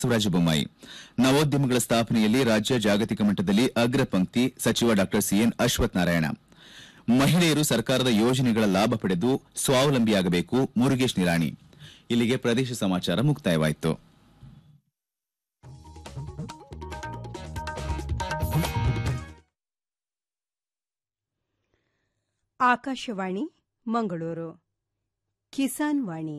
ಬಸವರಾಜ ಬೊಮ್ಮಾಯಿ ನವೋದ್ಯಮಗಳ ಸ್ಥಾಪನೆಯಲ್ಲಿ ರಾಜ್ಯ ಜಾಗತಿಕ ಮಟ್ಟದಲ್ಲಿ ಅಗ್ರ ಪಂಕ್ತಿ ಸಚಿವ ಡಾ ಸಿಎನ್ ಅಶ್ವಥ್ ನಾರಾಯಣ ಮಹಿಳೆಯರು ಸರ್ಕಾರದ ಯೋಜನೆಗಳ ಲಾಭ ಪಡೆದು ಸ್ವಾವಲಂಬಿಯಾಗಬೇಕು ಮುರುಗೇಶ್ ನಿರಾಣಿ ಇಲ್ಲಿಗೆ ಪ್ರದೇಶ ಸಮಾಚಾರ ಮುಕ್ತಾಯವಾಯಿತು ಆಕಾಶವಾಣಿ ಮಂಗಳೂರು ಕಿಸಾನ್ ವಾಣಿ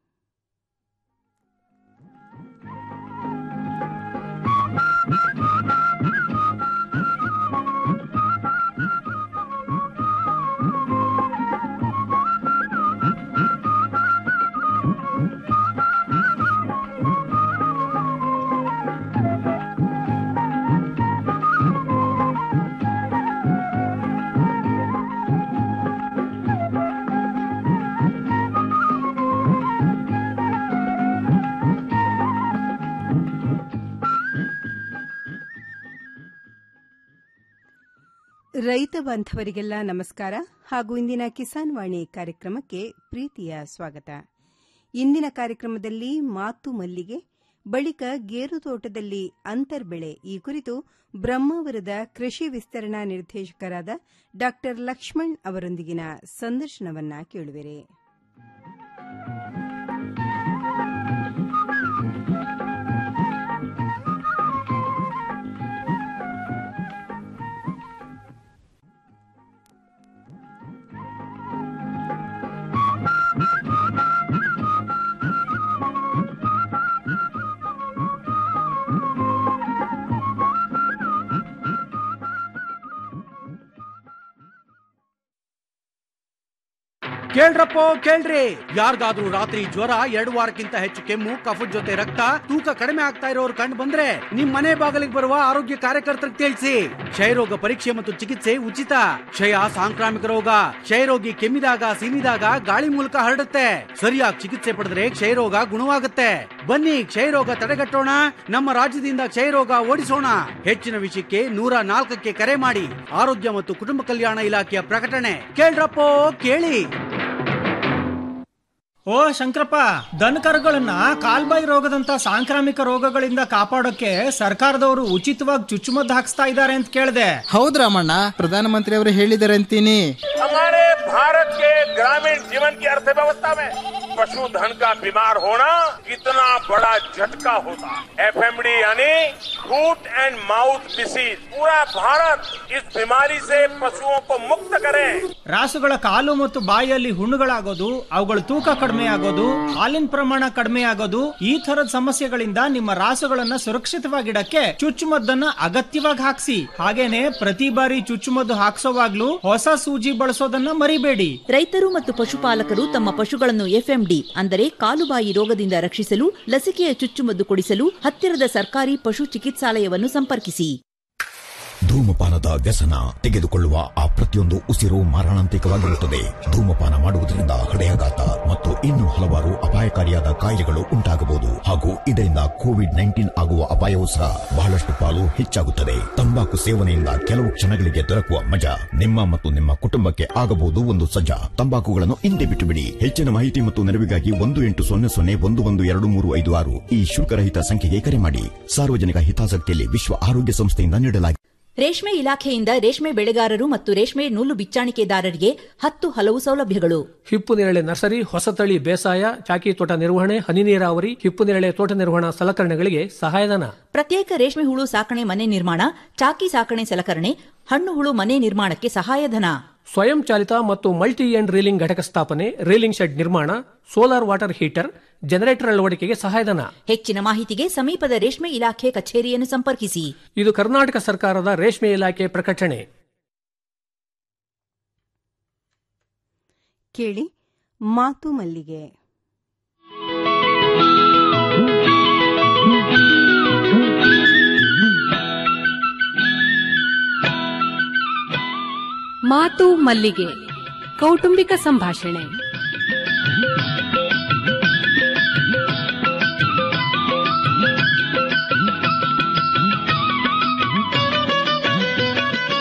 ರೈತ ಬಾಂಧವರಿಗೆಲ್ಲ ನಮಸ್ಕಾರ ಹಾಗೂ ಇಂದಿನ ಕಿಸಾನ್ ವಾಣಿ ಕಾರ್ಯಕ್ರಮಕ್ಕೆ ಪ್ರೀತಿಯ ಸ್ವಾಗತ ಇಂದಿನ ಕಾರ್ಯಕ್ರಮದಲ್ಲಿ ಮಾತು ಮಲ್ಲಿಗೆ ಬಳಿಕ ಗೇರು ತೋಟದಲ್ಲಿ ಅಂತರ್ಬೆಳೆ ಈ ಕುರಿತು ಬ್ರಹ್ಮಾವರದ ಕೃಷಿ ವಿಸ್ತರಣಾ ನಿರ್ದೇಶಕರಾದ ಡಾ ಲಕ್ಷ್ಮಣ್ ಅವರೊಂದಿಗಿನ ಸಂದರ್ಶನವನ್ನ ಕೇಳುವಿರಿ ಕೇಳ್ರಪ್ಪೋ ಕೇಳ್ರಿ ಯಾರಿಗಾದ್ರೂ ರಾತ್ರಿ ಜ್ವರ ಎರಡು ವಾರಕ್ಕಿಂತ ಹೆಚ್ಚು ಕೆಮ್ಮು ಕಫದ ಜೊತೆ ರಕ್ತ ತೂಕ ಕಡಿಮೆ ಆಗ್ತಾ ಇರೋರು ಕಂಡು ಬಂದ್ರೆ ನಿಮ್ ಮನೆ ಬಾಗಿಲಿಗೆ ಬರುವ ಆರೋಗ್ಯ ಕಾರ್ಯಕರ್ತರಿಗೆ ತಿಳಿಸಿ ಕ್ಷಯರೋಗ ಪರೀಕ್ಷೆ ಮತ್ತು ಚಿಕಿತ್ಸೆ ಉಚಿತ ಕ್ಷಯ ಸಾಂಕ್ರಾಮಿಕ ರೋಗ ಕ್ಷಯರೋಗಿ ಕೆಮ್ಮಿದಾಗ ಸೀನಿದಾಗ ಗಾಳಿ ಮೂಲಕ ಹರಡುತ್ತೆ ಸರಿಯಾಗಿ ಚಿಕಿತ್ಸೆ ಪಡೆದ್ರೆ ಕ್ಷಯರೋಗ ಗುಣವಾಗುತ್ತೆ ಬನ್ನಿ ಕ್ಷಯರೋಗ ತಡೆಗಟ್ಟೋಣ ನಮ್ಮ ರಾಜ್ಯದಿಂದ ಕ್ಷಯರೋಗ ಓಡಿಸೋಣ ಹೆಚ್ಚಿನ ವಿಷಯಕ್ಕೆ ನೂರ ನಾಲ್ಕಕ್ಕೆ ಕರೆ ಮಾಡಿ ಆರೋಗ್ಯ ಮತ್ತು ಕುಟುಂಬ ಕಲ್ಯಾಣ ಇಲಾಖೆಯ ಪ್ರಕಟಣೆ ಕೇಳ್ರಪ್ಪೋ ಕೇಳಿ ಓ ಶಂಕರಪ್ಪ ದನಕರುಗಳನ್ನ ಕಾಲ್ಬಾಯಿ ರೋಗದಂತ ಸಾಂಕ್ರಾಮಿಕ ರೋಗಗಳಿಂದ ಕಾಪಾಡೋಕೆ ಸರ್ಕಾರದವರು ಉಚಿತವಾಗಿ ಚುಚ್ಚುಮದ್ದು ಹಾಕ್ಸ್ತಾ ಇದ್ದಾರೆ ಅಂತ ಕೇಳಿದೆ ಹೌದ್ ರಾಮಣ್ಣ ಪ್ರಧಾನಮಂತ್ರಿ ಅವರು ಹೇಳಿದ್ದಾರೆ ಅಂತೀನಿ हमारे भारत के ग्रामीण जीवन की अर्थव्यवस्था में पशुधन का बीमार होना कितना बड़ा झटका होता एफएमडी यानी फूट एंड माउथ डिसीज पूरा भारत इस बीमारी से पशुओं को मुक्त करे ರಾಸುಗಳ ಕಾಲು ಮತ್ತು ಬಾಯಿಯಲ್ಲಿ ಹುಣ್ಣುಗಳಾಗೋದು ಅವುಗಳ ತೂಕ ಕಡಿಮೆ ಆಗೋದು ಹಾಲಿನ ಪ್ರಮಾಣ ಕಡಿಮೆ ಆಗೋದು ಈ ತರದ ಸಮಸ್ಯೆಗಳಿಂದ ನಿಮ್ಮ ರಾಸುಗಳನ್ನ ಸುರಕ್ಷಿತವಾಗಿಡಕ್ಕೆ ಚುಚ್ಚುಮದ್ದನ್ನ ಅಗತ್ಯವಾಗಿ ಹಾಕ್ಸಿ ಹಾಗೇನೆ ಪ್ರತಿ ಬಾರಿ ಚುಚ್ಚುಮದ್ದು ಹಾಕ್ಸೋವಾಗ್ಲೂ ಹೊಸ ಸೂಜಿ ಬಳಸೋದನ್ನ ಮರಿಬೇಡಿ ರೈತರು ಮತ್ತು ಪಶುಪಾಲಕರು ತಮ್ಮ ಪಶುಗಳನ್ನು ಎಫ್ಎಂಡಿ ಅಂದರೆ ಕಾಲುಬಾಯಿ ರೋಗದಿಂದ ರಕ್ಷಿಸಲು ಲಸಿಕೆಯ ಚುಚ್ಚುಮದ್ದು ಕೊಡಿಸಲು ಹತ್ತಿರದ ಸರ್ಕಾರಿ ಪಶು ಚಿಕಿತ್ಸಾಲಯವನ್ನು ಸಂಪರ್ಕಿಸಿ ಧೂಮಪಾನದ ವ್ಯಸನ ತೆಗೆದುಕೊಳ್ಳುವ ಆ ಪ್ರತಿಯೊಂದು ಉಸಿರು ಮಾರಣಾಂತಿಕವಾಗಿರುತ್ತದೆ ಧೂಮಪಾನ ಮಾಡುವುದರಿಂದ ಹೃದಯಾಘಾತ ಮತ್ತು ಇನ್ನೂ ಹಲವಾರು ಅಪಾಯಕಾರಿಯಾದ ಕಾಯಿಲೆಗಳು ಉಂಟಾಗಬಹುದು ಹಾಗೂ ಇದರಿಂದ ಕೋವಿಡ್ ನೈನ್ಟೀನ್ ಆಗುವ ಅಪಾಯವೂ ಸಹ ಬಹಳಷ್ಟು ಪಾಲು ಹೆಚ್ಚಾಗುತ್ತದೆ ತಂಬಾಕು ಸೇವನೆಯಿಂದ ಕೆಲವು ಕ್ಷಣಗಳಿಗೆ ದೊರಕುವ ಮಜಾ ನಿಮ್ಮ ಮತ್ತು ನಿಮ್ಮ ಕುಟುಂಬಕ್ಕೆ ಆಗಬಹುದು ಒಂದು ಸಜ್ಜಾ ತಂಬಾಕುಗಳನ್ನು ಹಿಂದೆ ಬಿಟ್ಟು ಬಿಡಿ ಹೆಚ್ಚಿನ ಮಾಹಿತಿ ಮತ್ತು ನೆರವಿಗಾಗಿ ಒಂದು ಎಂಟು ಸೊನ್ನೆ ಸೊನ್ನೆ ಒಂದು ಒಂದು ಎರಡು ಮೂರು ಐದು ಆರು ಈ ಶುಲ್ಕರಹಿತ ಸಂಖ್ಯೆಗೆ ಕರೆ ಮಾಡಿ ಸಾರ್ವಜನಿಕ ಹಿತಾಸಕ್ತಿಯಲ್ಲಿ ವಿಶ್ವ ಆರೋಗ್ಯ ಸಂಸ್ಥೆಯಿಂದ ನೀಡಲಾಗಿದೆ ರೇಷ್ಮೆ ಇಲಾಖೆಯಿಂದ ರೇಷ್ಮೆ ಬೆಳೆಗಾರರು ಮತ್ತು ರೇಷ್ಮೆ ನೂಲು ಬಿಚ್ಚಾಣಿಕೆದಾರರಿಗೆ ಹತ್ತು ಹಲವು ಸೌಲಭ್ಯಗಳು ಹಿಪ್ಪು ನೇರಳೆ ನರ್ಸರಿ ಹೊಸತಳಿ ಬೇಸಾಯ ಚಾಕಿ ತೋಟ ನಿರ್ವಹಣೆ ಹನಿ ನೀರಾವರಿ ಹಿಪ್ಪು ನೇರಳೆ ತೋಟ ನಿರ್ವಹಣಾ ಸಲಕರಣೆಗಳಿಗೆ ಸಹಾಯಧನ ಪ್ರತ್ಯೇಕ ರೇಷ್ಮೆ ಹುಳು ಸಾಕಣೆ ಮನೆ ನಿರ್ಮಾಣ ಚಾಕಿ ಸಾಕಣೆ ಸಲಕರಣೆ ಹಣ್ಣು ಹುಳು ಮನೆ ನಿರ್ಮಾಣಕ್ಕೆ ಸಹಾಯಧನ ಸ್ವಯಂ ಚಾಲಿತ ಮತ್ತು ಮಲ್ಟಿ ಎಂಡ್ ರೀಲಿಂಗ್ ಘಟಕ ಸ್ಥಾಪನೆ ರೀಲಿಂಗ್ ಶೆಡ್ ನಿರ್ಮಾಣ ಸೋಲಾರ್ ವಾಟರ್ ಹೀಟರ್ ಜನರೇಟರ್ ಅಳವಡಿಕೆಗೆ ಸಹಾಯಧನ ಹೆಚ್ಚಿನ ಮಾಹಿತಿಗೆ ಸಮೀಪದ ರೇಷ್ಮೆ ಇಲಾಖೆ ಕಚೇರಿಯನ್ನು ಸಂಪರ್ಕಿಸಿ ಇದು ಕರ್ನಾಟಕ ಸರ್ಕಾರದ ರೇಷ್ಮೆ ಇಲಾಖೆ ಪ್ರಕಟಣೆ ಕೇಳಿ ಮಾತು ಮಲ್ಲಿಗೆ ಮಾತು ಮಲ್ಲಿಗೆ ಕೌಟುಂಬಿಕ ಸಂಭಾಷಣೆ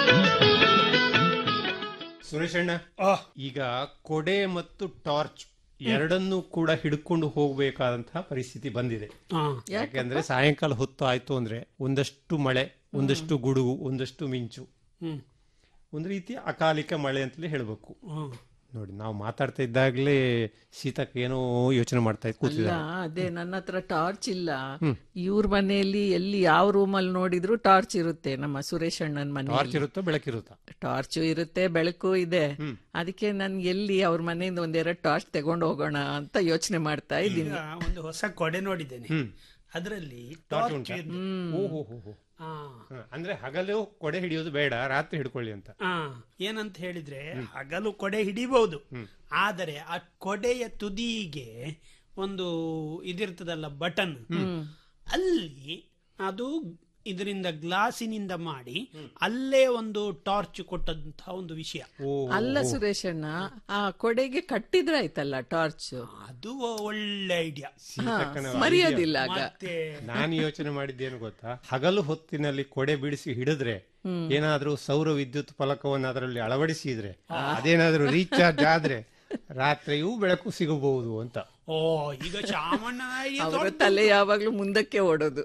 ಸುರೇಶಣ್ಣ ಈಗ ಕೊಡೆ ಮತ್ತು ಟಾರ್ಚ್ ಎರಡನ್ನೂ ಕೂಡ ಹಿಡ್ಕೊಂಡು ಹೋಗಬೇಕಾದಂತಹ ಪರಿಸ್ಥಿತಿ ಬಂದಿದೆ ಯಾಕೆಂದ್ರೆ ಸಾಯಂಕಾಲ ಹೊತ್ತು ಆಯ್ತು ಅಂದ್ರೆ ಒಂದಷ್ಟು ಮಳೆ ಒಂದಷ್ಟು ಗುಡುಗು ಒಂದಷ್ಟು ಮಿಂಚು ಹ್ಮ್. ಒಂದು ರೀತಿ ಅಕಾಲಿಕ ಮಳೆ ಅಂತಲೇ ಹೇಳ್ಬೇಕು ಹ್ಮ್. ನೋಡಿ ನಾವು ಮಾತಾಡ್ತಾ ಇದ್ದಾಗಲೇ ಶೀತಕ್ಕೆ ಏನೋ ಯೋಚನೆ ಮಾಡ್ತಾ ಇದ್ದು ಅಲ್ಲ ಕೂತಿದ್ದಾರೆ ಅದೇ ನನ್ನ ಹತ್ರ ಟಾರ್ಚ್ ಇಲ್ಲ ಹ್ಮ್. ಇವ್ರ ಮನೆಯಲ್ಲಿ ಎಲ್ಲಿ ಯಾವ ರೂಮಲ್ಲಿ ನೋಡಿದ್ರು ಟಾರ್ಚ್ ಇರುತ್ತೆ ನಮ್ಮ ಸುರೇಶ್ ಅಣ್ಣನ ಮನೆ ಟಾರ್ಚ್ ಇರುತ್ತೋ ಬೆಳಕಿರುತ್ತಾ ಟಾರ್ಚು ಇರುತ್ತೆ ಬೆಳಕು ಇದೆ ಅದಕ್ಕೆ ನನ್ಗೆ ಎಲ್ಲಿ ಅವ್ರ ಮನೆಯಿಂದ ಒಂದೆರಡು ಟಾರ್ಚ್ ತಗೊಂಡು ಹೋಗೋಣ ಅಂತ ಯೋಚನೆ ಮಾಡ್ತಾ ಇದ್ದೀನಿ ಈಗ ಒಂದು ಹೊಸ ಕೊಡೆ ನೋಡಿದ್ದೇನೆ ಹ್ಮ್. ಅದರಲ್ಲಿ ಟಾರ್ಚ್ ಟಾರ್ಚ್ ಉಂಟಾ? ಇದೆ. ಓಹೋ ಹೋ ಹೋ. ಆ. ಹ, ಅಂದ್ರೆ ಹಗಲು ಕೊಡೆ ಹಿಡಿಯೋದು ಬೇಡ ರಾತ್ರಿ ಹಿಡ್ಕೊಳ್ಳಿ ಅಂತ ಆ, ಏನಂತ ಹೇಳಿದ್ರೆ ಹಗಲು ಕೊಡೆ ಹಿಡಿಬಹುದು ಆದರೆ ಆ ಕೊಡೆಯ ತುದಿಗೆ ಒಂದು ಇದಿರ್ತದಲ್ಲ ಬಟನ್ ಅಲ್ಲಿ ಅದು ಇದರಿಂದ ಗ್ಲಾಸಿನಿಂದ ಮಾಡಿ ಅಲ್ಲೇ ಒಂದು ಟಾರ್ಚ್ ಕೊಟ್ಟಂತಹ ಒಂದು ವಿಷಯ ಅಲ್ಲ ಸುರೇಶ್ ಅಣ್ಣ ಆ ಕೊಡೆಗೆ ಕಟ್ಟಿದ್ರಾಯ್ತಲ್ಲ ಟಾರ್ಚ್ ಅದು ಒಳ್ಳೆ ಐಡಿಯಾ ಸೀತಕ್ಕನ ಮರೆಯೋದಿಲ್ಲ ಆಗ ಮತ್ತೆ ನಾನು ಯೋಚನೆ ಮಾಡಿದ್ದೇನು ಗೊತ್ತಾ ಹಗಲು ಹೊತ್ತಿನಲ್ಲಿ ಕೊಡೆ ಬಿಡಿಸಿ ಹಿಡಿದ್ರೆ ಏನಾದ್ರೂ ಸೌರ ವಿದ್ಯುತ್ ಫಲಕವನ್ನು ಅದರಲ್ಲಿ ಅಳವಡಿಸಿದ್ರೆ ಅದೇನಾದ್ರೂ ರೀಚಾರ್ಜ್ ಆದ್ರೆ ರಾತ್ರಿಯೂ ಬೆಳಕು ಸಿಗಬಹುದು ಅಂತ ಓ ಈಗ ಚಾಮಣ್ಣ ಅವರ ತಲೆ ಯಾವಾಗ್ಲೂ ಮುಂದಕ್ಕೆ ಓಡೋದು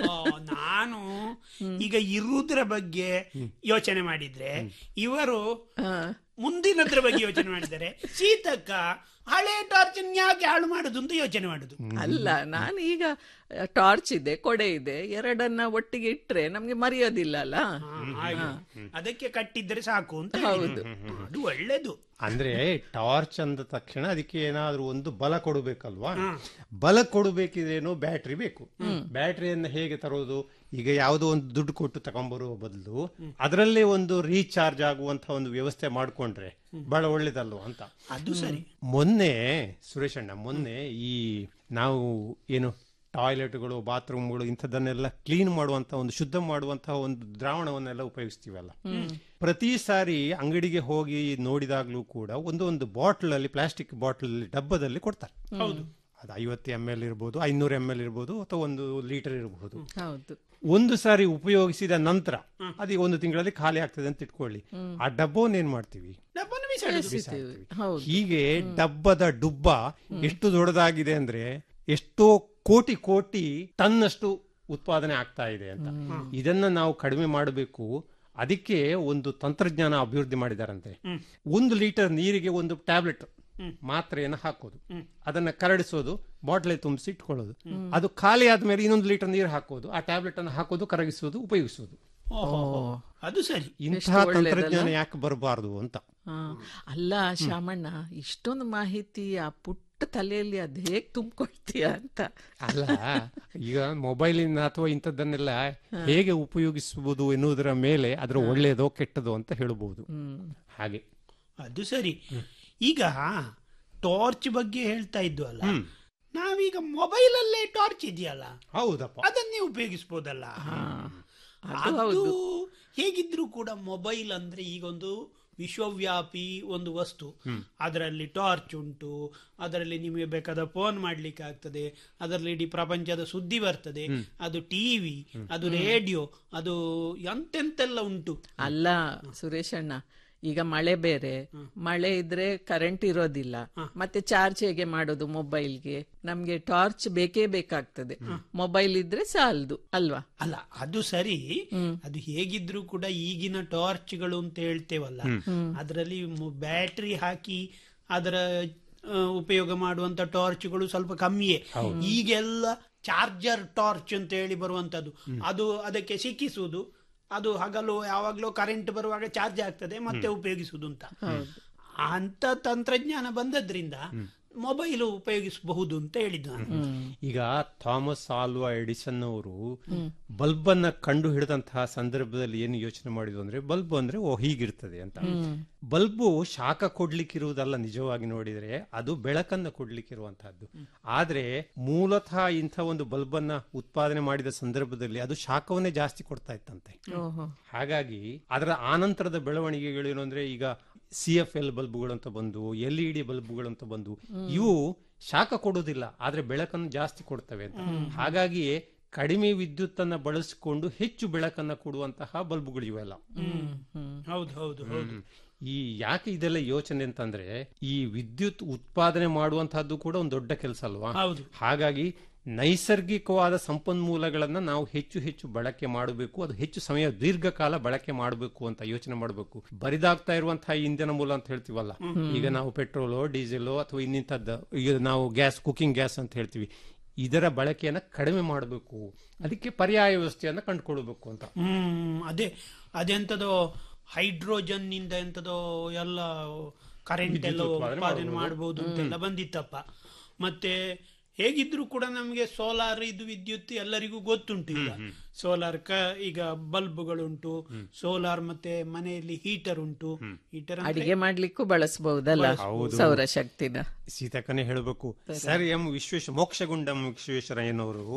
ನಾನು ಈಗ ಇರುವುದರ ಬಗ್ಗೆ ಯೋಚನೆ ಮಾಡಿದ್ರೆ ಇವರು ಮುಂದಿನದ್ರ ಬಗ್ಗೆ ಯೋಚನೆ ಮಾಡಿದ್ದಾರೆ ಸೀತಕ್ಕ ಹಳೆ ಟಾರ್ಚ್ ಯಾಕೆ ಹಾಳು ಮಾಡುದು ಅಂತ ಯೋಚನೆ ಮಾಡುದು ಅಲ್ಲ ನಾನು ಈಗ ಟಾರ್ಚ್ ಇದೆ ಕೊಡೆ ಇದೆ ಎರಡನ್ನ ಒಟ್ಟಿಗೆ ಇಟ್ರೆ ನಮ್ಗೆ ಮರೆಯೋದಿಲ್ಲ ಅಲ್ಲ ಹಾಗೆ. ಅದಕ್ಕೆ ಕಟ್ಟಿದ್ರೆ ಸಾಕು ಅಂತ ಹೌದು. ಹೇಳಿದ್ದು. ಅದು ಒಳ್ಳೇದು ಅಂದ್ರೆ ಟಾರ್ಚ್ ಅಂದ ತಕ್ಷಣ ಅದಕ್ಕೆ ಏನಾದ್ರೂ ಒಂದು ಬಲ ಕೊಡಬೇಕಲ್ವಾ ಬಲ ಕೊಡಬೇಕಿದ್ರೇನು ಬ್ಯಾಟ್ರಿ ಬೇಕು ಬ್ಯಾಟ್ರಿಯನ್ನು ಹೇಗೆ ತರೋದು ಈಗ ಯಾವುದೋ ಒಂದು ದುಡ್ಡು ಕೊಟ್ಟು ತಗೊಂಬರುವ ಬದಲು ಅದರಲ್ಲೇ ಒಂದು ರೀಚಾರ್ಜ್ ಆಗುವಂತ ಒಂದು ವ್ಯವಸ್ಥೆ ಮಾಡ್ಕೊಂಡ್ರೆ ಬಹಳ ಒಳ್ಳೇದಲ್ವ ಅಂತ ಅದು ಸರಿ ಮೊನ್ನೆ ಸುರೇಶ್ ಅಣ್ಣ ಮೊನ್ನೆ ಈ ನಾವು ಏನು ಟಾಯ್ಲೆಟ್ಗಳು ಬಾತ್ರೂಮ್ಗಳು ಇಂಥದ್ದನ್ನೆಲ್ಲ ಕ್ಲೀನ್ ಮಾಡುವಂತ ಒಂದು ಶುದ್ಧ ಮಾಡುವಂತಹ ಒಂದು ದ್ರಾವಣವನ್ನೆಲ್ಲ ಉಪಯೋಗಿಸ್ತೀವಲ್ಲ ಪ್ರತಿ ಸಾರಿ ಅಂಗಡಿಗೆ ಹೋಗಿ ನೋಡಿದಾಗ್ಲೂ ಕೂಡ ಒಂದು ಒಂದು ಬಾಟಲ್ ಅಲ್ಲಿ ಪ್ಲಾಸ್ಟಿಕ್ ಬಾಟಲ್ ಡಬ್ಬದಲ್ಲಿ ಕೊಡ್ತಾರೆ ಹೌದು ಅದು ಐವತ್ತು ಎಮ್ ಎಲ್ ಇರ್ಬೋದು ಐನೂರು ಎಮ್ ಎಲ್ ಇರ್ಬೋದು ಅಥವಾ ಒಂದು ಲೀಟರ್ ಇರಬಹುದು ಹೌದು ಒಂದು ಸಾರಿ ಉಪಯೋಗಿಸಿದ ನಂತರ ಅದೀಗ ಒಂದು ತಿಂಗಳಲ್ಲಿ ಖಾಲಿ ಆಗ್ತದೆ ಅಂತ ಇಟ್ಕೊಳ್ಳಿ ಆ ಡಬ್ಬವನ್ನು ಏನ್ ಮಾಡ್ತೀವಿ ಡಬ್ಬನ ಬಿಸಾಡುದು. ಎಸಿತೀವಿ. ಹೌದು ಹೀಗೆ ಡಬ್ಬದ ಡುಬ್ಬ ಎಷ್ಟು ದೊಡ್ಡದಾಗಿದೆ ಅಂದ್ರೆ ಎಷ್ಟೋ ಕೋಟಿ ಕೋಟಿ ಟನ್ನಷ್ಟು ಉತ್ಪಾದನೆ ಆಗ್ತಾ ಇದೆ ಅಂತ ಇದನ್ನ ನಾವು ಕಡಿಮೆ ಮಾಡಬೇಕು ಅದಕ್ಕೆ ಒಂದು ತಂತ್ರಜ್ಞಾನ ಅಭಿವೃದ್ಧಿ ಮಾಡಿದಾರಂತೆ ಒಂದು ಲೀಟರ್ ನೀರಿಗೆ ಒಂದು ಟ್ಯಾಬ್ಲೆಟ್ ಮಾತ್ರೆಯನ್ನು ಹಾಕೋದು ಅದನ್ನ ಕರಡಿಸೋದು ಬಾಟ್ಲೆ ತುಂಬಿಸಿ ಇಟ್ಕೊಳ್ಳೋದು ಅದು ಖಾಲಿ ಆದ್ಮೇಲೆ ಇನ್ನೊಂದು ಲೀಟರ್ ನೀರು ಹಾಕೋದು ಆ ಟ್ಯಾಬ್ಲೆಟ್ ಅನ್ನು ಹಾಕೋದು ಕರಗಿಸೋದು ಉಪಯೋಗಿಸೋದು ಓಹೋ. ಅದು ಸರಿ ಇಂತಹ ತಂತ್ರಜ್ಞಾನ ಯಾಕೆ ಬರಬಾರದು ಅಂತ ಹಾ. ಅಲ್ಲ ಶಾಮಣ್ಣ ಇಷ್ಟೊಂದು ಮಾಹಿತಿ ಆ ಪುಟ್ಟ ತಲೆಯಲ್ಲಿ ಅದ್ ಹೇಗ್ ತುಂಬಿಕೊಳ್ತೀಯ ಅಂತ ಅಲ್ಲ ಈಗ ಮೊಬೈಲಿನ ಅಥವಾ ಇಂಥದ್ದನ್ನೆಲ್ಲ ಹೇಗೆ ಉಪಯೋಗಿಸುವುದು ಎನ್ನುವುದರ ಮೇಲೆ ಅದರ ಒಳ್ಳೆಯದೋ ಕೆಟ್ಟದೋ ಅಂತ ಹೇಳಬಹುದು ಹಾಗೆ ಅದು ಸರಿ ಈಗ ಟಾರ್ಚ್ ಬಗ್ಗೆ ಹೇಳ್ತಾ ಇದ್ದು ಅಲ್ಲ ನಾವೀಗ ಮೊಬೈಲ್ ಅಲ್ಲೇ ಟಾರ್ಚ್ ಇದೆಯಲ್ಲ ಹೌದಪ್ಪ ಅದನ್ನೇ ಉಪಯೋಗಿಸಬಹುದಲ್ಲ ಅದು ಅದು ಹೇಗಿದ್ರೂ ಕೂಡ ಮೊಬೈಲ್ ಅಂದ್ರೆ ಈಗ ಒಂದು ವಿಶ್ವವ್ಯಾಪಿ ಒಂದು ವಸ್ತು ಅದರಲ್ಲಿ ಟಾರ್ಚ್ ಉಂಟು ಅದರಲ್ಲಿ ನಿಮಗೆ ಬೇಕಾದ ಫೋನ್ ಮಾಡ್ಲಿಕ್ಕೆ ಆಗ್ತದೆ ಅದರಲ್ಲಿ ಇಡೀ ಪ್ರಪಂಚದ ಸುದ್ದಿ ಬರ್ತದೆ ಅದು ಟಿವಿ ಅದು ರೇಡಿಯೋ ಅದು ಎಂತೆಂತೆಲ್ಲ ಉಂಟು ಅಲ್ಲ ಸುರೇಶ್ ಅಣ್ಣ ಈಗ ಮಳೆ ಬೇರೆ ಮಳೆ ಇದ್ರೆ ಕರೆಂಟ್ ಇರೋದಿಲ್ಲ ಮತ್ತೆ ಚಾರ್ಜ್ ಹೇಗೆ ಮಾಡೋದು ಮೊಬೈಲ್ಗೆ ನಮ್ಗೆ ಟಾರ್ಚ್ ಬೇಕೇ ಬೇಕಾಗ್ತದೆ ಮೊಬೈಲ್ ಇದ್ರೆ ಸಾಲದು ಅಲ್ವಾ ಅಲ್ಲ ಅದು ಸರಿ ಅದು ಹೇಗಿದ್ರು ಕೂಡ ಈಗಿನ ಟಾರ್ಚ್ಗಳು ಅಂತ ಹೇಳ್ತೇವಲ್ಲ ಅದರಲ್ಲಿ ಬ್ಯಾಟ್ರಿ ಹಾಕಿ ಅದರ ಆ, ಉಪಯೋಗ ಮಾಡುವಂತ ಟಾರ್ಚ್ಗಳು ಸ್ವಲ್ಪ ಕಮ್ಮಿಯೇ ಈಗೆಲ್ಲ ಚಾರ್ಜರ್ ಟಾರ್ಚ್ ಅಂತ ಹೇಳಿ ಬರುವಂತದ್ದು ಅದು ಅದಕ್ಕೆ ಸಿಕ್ಕಿಸುವುದು ಅದು ಹಗಲು ಯಾವಾಗಲೂ ಕರೆಂಟ್ ಬರುವಾಗ ಚಾರ್ಜ್ ಆಗ್ತದೆ ಮತ್ತೆ ಉಪಯೋಗಿಸುವುದು ಅಂತ ಅಂತ ತಂತ್ರಜ್ಞಾನ ಬಂದದ್ರಿಂದ ಮೊಬೈಲ್ ಉಪಯೋಗಿಸಬಹುದು ಅಂತ ಹೇಳಿದ್ದು ನಾನು ಈಗ ಥಾಮಸ್ ಆಲ್ವಾ ಎಡಿಸನ್ ಅವರು ಬಲ್ಬ್ ಅನ್ನ ಕಂಡು ಹಿಡಿದಂತಹ ಸಂದರ್ಭದಲ್ಲಿ ಏನು ಯೋಚನೆ ಮಾಡಿದ್ರು ಅಂದ್ರೆ ಬಲ್ಬ್ ಅಂದ್ರೆ ಓ ಹೀಗಿರ್ತದೆ ಅಂತ ಬಲ್ಬು ಶಾಖ ಕೊಡ್ಲಿಕ್ಕಿರುವುದಲ್ಲ ನಿಜವಾಗಿ ನೋಡಿದ್ರೆ ಅದು ಬೆಳಕನ್ನ ಕೊಡ್ಲಿಕ್ಕಿರುವಂತಹದ್ದು ಆದ್ರೆ ಮೂಲತಃ ಇಂಥ ಒಂದು ಬಲ್ಬ್ ಅನ್ನ ಉತ್ಪಾದನೆ ಮಾಡಿದ ಸಂದರ್ಭದಲ್ಲಿ ಅದು ಶಾಖವನ್ನೇ ಜಾಸ್ತಿ ಕೊಡ್ತಾ ಇತ್ತಂತೆ ಓಹೋ ಹಾಗಾಗಿ ಅದರ ಆನಂತರದ ಬೆಳವಣಿಗೆಗಳು ಏನು ಅಂದ್ರೆ ಈಗ ಸಿ ಎಫ್ ಎಲ್ ಬಲ್ಬ್ಗಳು ಅಂತ ಬಂದು ಎಲ್ ಇ ಡಿ ಬಲ್ಬ್ಗಳು ಅಂತ ಬಂದು ಇವು ಶಾಖ ಕೊಡುವುದಿಲ್ಲ ಆದ್ರೆ ಬೆಳಕನ್ನು ಜಾಸ್ತಿ ಕೊಡ್ತವೆ ಅಂತ ಹಾಗಾಗಿಯೇ ಕಡಿಮೆ ವಿದ್ಯುತ್ ಅನ್ನ ಬಳಸಿಕೊಂಡು ಹೆಚ್ಚು ಬೆಳಕನ್ನ ಕೊಡುವಂತಹ ಬಲ್ಬ್ಗಳು ಇವೆಲ್ಲ ಹೌದು ಹೌದು ಹೌದು ಈ ಯಾಕೆ ಇದೆಲ್ಲ ಯೋಚನೆ ಅಂತಂದ್ರೆ ಈ ವಿದ್ಯುತ್ ಉತ್ಪಾದನೆ ಮಾಡುವಂತಹದ್ದು ಕೂಡ ಒಂದು ದೊಡ್ಡ ಕೆಲಸ ಅಲ್ವಾ ಹೌದು. ಹಾಗಾಗಿ ನೈಸರ್ಗಿಕವಾದ ಸಂಪನ್ಮೂಲಗಳನ್ನ ನಾವು ಹೆಚ್ಚು ಹೆಚ್ಚು ಬಳಕೆ ಮಾಡಬೇಕು ಅದು ಹೆಚ್ಚು ಸಮಯ ದೀರ್ಘಕಾಲ ಬಳಕೆ ಮಾಡಬೇಕು ಅಂತ ಯೋಚನೆ ಮಾಡಬೇಕು ಬರಿದಾಗ್ತಾ ಇರುವಂತಹ ಇಂಧನ ಮೂಲ ಅಂತ ಹೇಳ್ತೀವಲ್ಲ ಈಗ ನಾವು ಪೆಟ್ರೋಲು ಡೀಸೆಲ್ ಅಥವಾ ಇನ್ನಿಂಥದ್ದು ಈಗ ನಾವು ಗ್ಯಾಸ್ ಕುಕಿಂಗ್ ಗ್ಯಾಸ್ ಅಂತ ಹೇಳ್ತೀವಿ ಇದರ ಬಳಕೆಯನ್ನ ಕಡಿಮೆ ಮಾಡಬೇಕು ಅದಕ್ಕೆ ಪರ್ಯಾಯ ವ್ಯವಸ್ಥೆಯನ್ನ ಕಂಡುಕೊಳ್ಬೇಕು ಅಂತ ಹ್ಮ್ ಅದೇ ಅದೆಂತದೋ ಹೈಡ್ರೋಜನ್ ನಿಂದ ಎಂತದೋ ಎಲ್ಲ ಕರೆಂಟ್ ವಿದ್ಯುತ್ ಎಲ್ಲ ಉತ್ಪಾದನೆ ಉತ್ಪಾದನೆ ಮಾಡ್ಬೋದು. ಮಾಡಬಹುದು ಅಂತೆಲ್ಲ ಬಂದಿತ್ತಪ್ಪ ಮತ್ತೆ ಹೇಗಿದ್ರು ಕೂಡ ನಮಗೆ ಸೋಲಾರ್ ಇದು ವಿದ್ಯುತ್ ಎಲ್ಲರಿಗೂ ಗೊತ್ತುಂಟು ಈಗ ಸೋಲಾರ್ ಕ ಈಗ ಬಲ್ಬ್ಗಳುಂಟು ಸೋಲಾರ್ ಮತ್ತೆ ಮನೆಯಲ್ಲಿ ಹೀಟರ್ ಉಂಟು ಹೀಟರ್ ಅಡಿಗೆ ಮಾಡ್ಲಿಕ್ಕೂ ಬಳಸಬಹುದಲ್ಲ ಹೌದು. ಸೌರಶಕ್ತಿನ ಸೀತಕ್ಕನೇ ಹೇಳಬೇಕು ಸರ್ ಎಂ ವಿಶ್ವೇಶ ಮೋಕ್ಷಗುಂಡಂ ವಿಶ್ವೇಶ್ವರಯ್ಯನವರು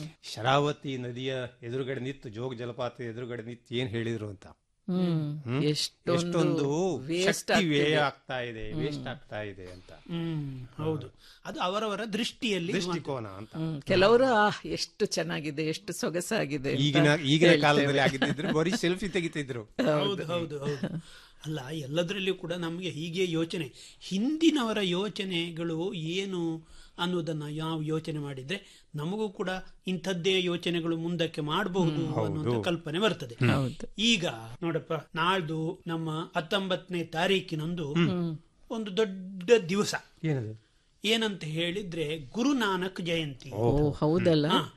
ಶರಾವತಿ ನದಿಯ ಎದುರುಗಡೆ ನಿಂತು ಜೋಗ ಜಲಪಾತ ಎದುರುಗಡೆ ನಿಂತು ಏನ್ ಹೇಳಿದ್ರು ಅಂತ ಹ್ಮ್. ಹ್ಮ್? ಎಷ್ಟೊಂದು ಎಷ್ಟೊಂದು waste ಶಕ್ತಿ ಆಗ್ತಿದೆ. ವ್ಯಯ ಆಗ್ತಾ ಇದೆ ವೇಸ್ಟ್ ಆಗ್ತಾ ಇದೆ ಅಂತ ಹ್ಮ್ ಹೌದು ಅದು ಅವರವರ ದೃಷ್ಟಿಯಲ್ಲಿ ದೃಷ್ಟಿಕೋನ ಅಂತ ಹ್ಮ್. ಕೆಲವರು ಆ ಎಷ್ಟು ಚೆನ್ನಾಗಿದೆ ಎಷ್ಟು ಸೊಗಸಾಗಿದೆ ಅಂತ ಈಗಿನ ಈಗಿನ ಹೇಳ್ತೇವೆ. ಕಾಲದಲ್ಲಿ ಆಗಿದ್ದಿದ್ರು ಬರೀ ಸೆಲ್ಫಿ ತೆಗಿತಿದ್ರು ಹೌದು ಹೌದು ಹೌದು ಅಲ್ಲ ಎಲ್ಲದರಲ್ಲಿಯೂ ಕೂಡ ನಮಗೆ ಹೀಗೆ ಯೋಚನೆ ಹಿಂದಿನವರ ಯೋಚನೆಗಳು ಏನು ಅನ್ನೋದನ್ನ ನಾವು ಯೋಚನೆ ಮಾಡಿದ್ರೆ ನಮಗೂ ಕೂಡ ಇಂಥದ್ದೇ ಯೋಚನೆಗಳು ಮುಂದಕ್ಕೆ ಮಾಡಬಹುದು ಅನ್ನುವಂಥ ಕಲ್ಪನೆ ಬರ್ತದೆ ಈಗ ನೋಡಪ್ಪ ನಾಳ್ದು ನಮ್ಮ ಹತ್ತೊಂಬತ್ತನೇ ತಾರೀಕಿನಂದು ಒಂದು ದೊಡ್ಡ ದಿವಸ ಏನದು ಏನಂತ ಹೇಳಿದ್ರೆ ಗುರುನಾನಕ್ ಜಯಂತಿ ಓ ಹೌದಲ್ಲ ಹಾ.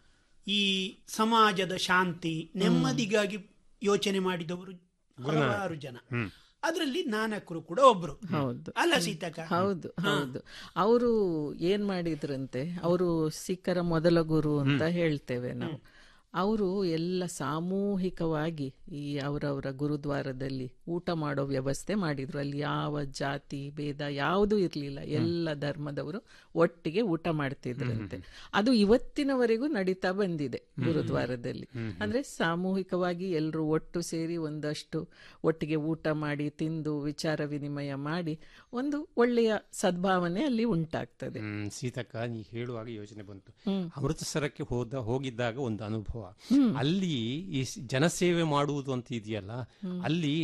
ಈ ಸಮಾಜದ ಶಾಂತಿ ನೆಮ್ಮದಿಗಾಗಿ ಯೋಚನೆ ಮಾಡಿದವರು ಹಲವಾರು ಜನ ಅದರಲ್ಲಿ ನಾನಕರು ಕೂಡ ಒಬ್ರು ಹೌದು ಅಲ್ಲ ಸೀತಕ ಹೌದು ಹೌದು ಅವರು ಏನ್ ಮಾಡಿದ್ರಂತೆ ಅವರು ಸಿಖ್ಖರ ಮೊದಲ ಗುರು ಅಂತ ಹೇಳ್ತೇವೆ ನಾವು ಅವರು ಎಲ್ಲ ಸಾಮೂಹಿಕವಾಗಿ ಈ ಅವರವರ ಗುರುದ್ವಾರದಲ್ಲಿ ಊಟ ಮಾಡೋ ವ್ಯವಸ್ಥೆ ಮಾಡಿದ್ರು ಅಲ್ಲಿ ಯಾವ ಜಾತಿ ಭೇದ ಯಾವುದೂ ಇರಲಿಲ್ಲ ಎಲ್ಲ ಧರ್ಮದವರು ಒಟ್ಟಿಗೆ ಊಟ ಮಾಡ್ತಿದ್ರಂತೆ ಅದು ಇವತ್ತಿನವರೆಗೂ ನಡೀತಾ ಬಂದಿದೆ ಗುರುದ್ವಾರದಲ್ಲಿ ಅಂದ್ರೆ ಸಾಮೂಹಿಕವಾಗಿ ಎಲ್ಲರೂ ಒಟ್ಟು ಸೇರಿ ಒಂದಷ್ಟು ಒಟ್ಟಿಗೆ ಊಟ ಮಾಡಿ ತಿಂದು ವಿಚಾರ ವಿನಿಮಯ ಮಾಡಿ ಒಂದು ಒಳ್ಳೆಯ ಸದ್ಭಾವನೆ ಅಲ್ಲಿ ಉಂಟಾಗ್ತದೆ ಹ್ಮ್ ಸೀತಕ್ಕ ನೀ ಹೇಳುವಾಗ ಯೋಚನೆ ಬಂತು ಅಮೃತಸರಕ್ಕೆ ಹೋದ ಹೋಗಿದ್ದಾಗ ಒಂದು ಅನುಭವ ಅಲ್ಲಿ ಈ ಸ್- ಜನಸೇವೆ ಮಾಡುವುದು ಅಂತ ಇದೆಯಲ್ಲ ಅಲ್ಲಿ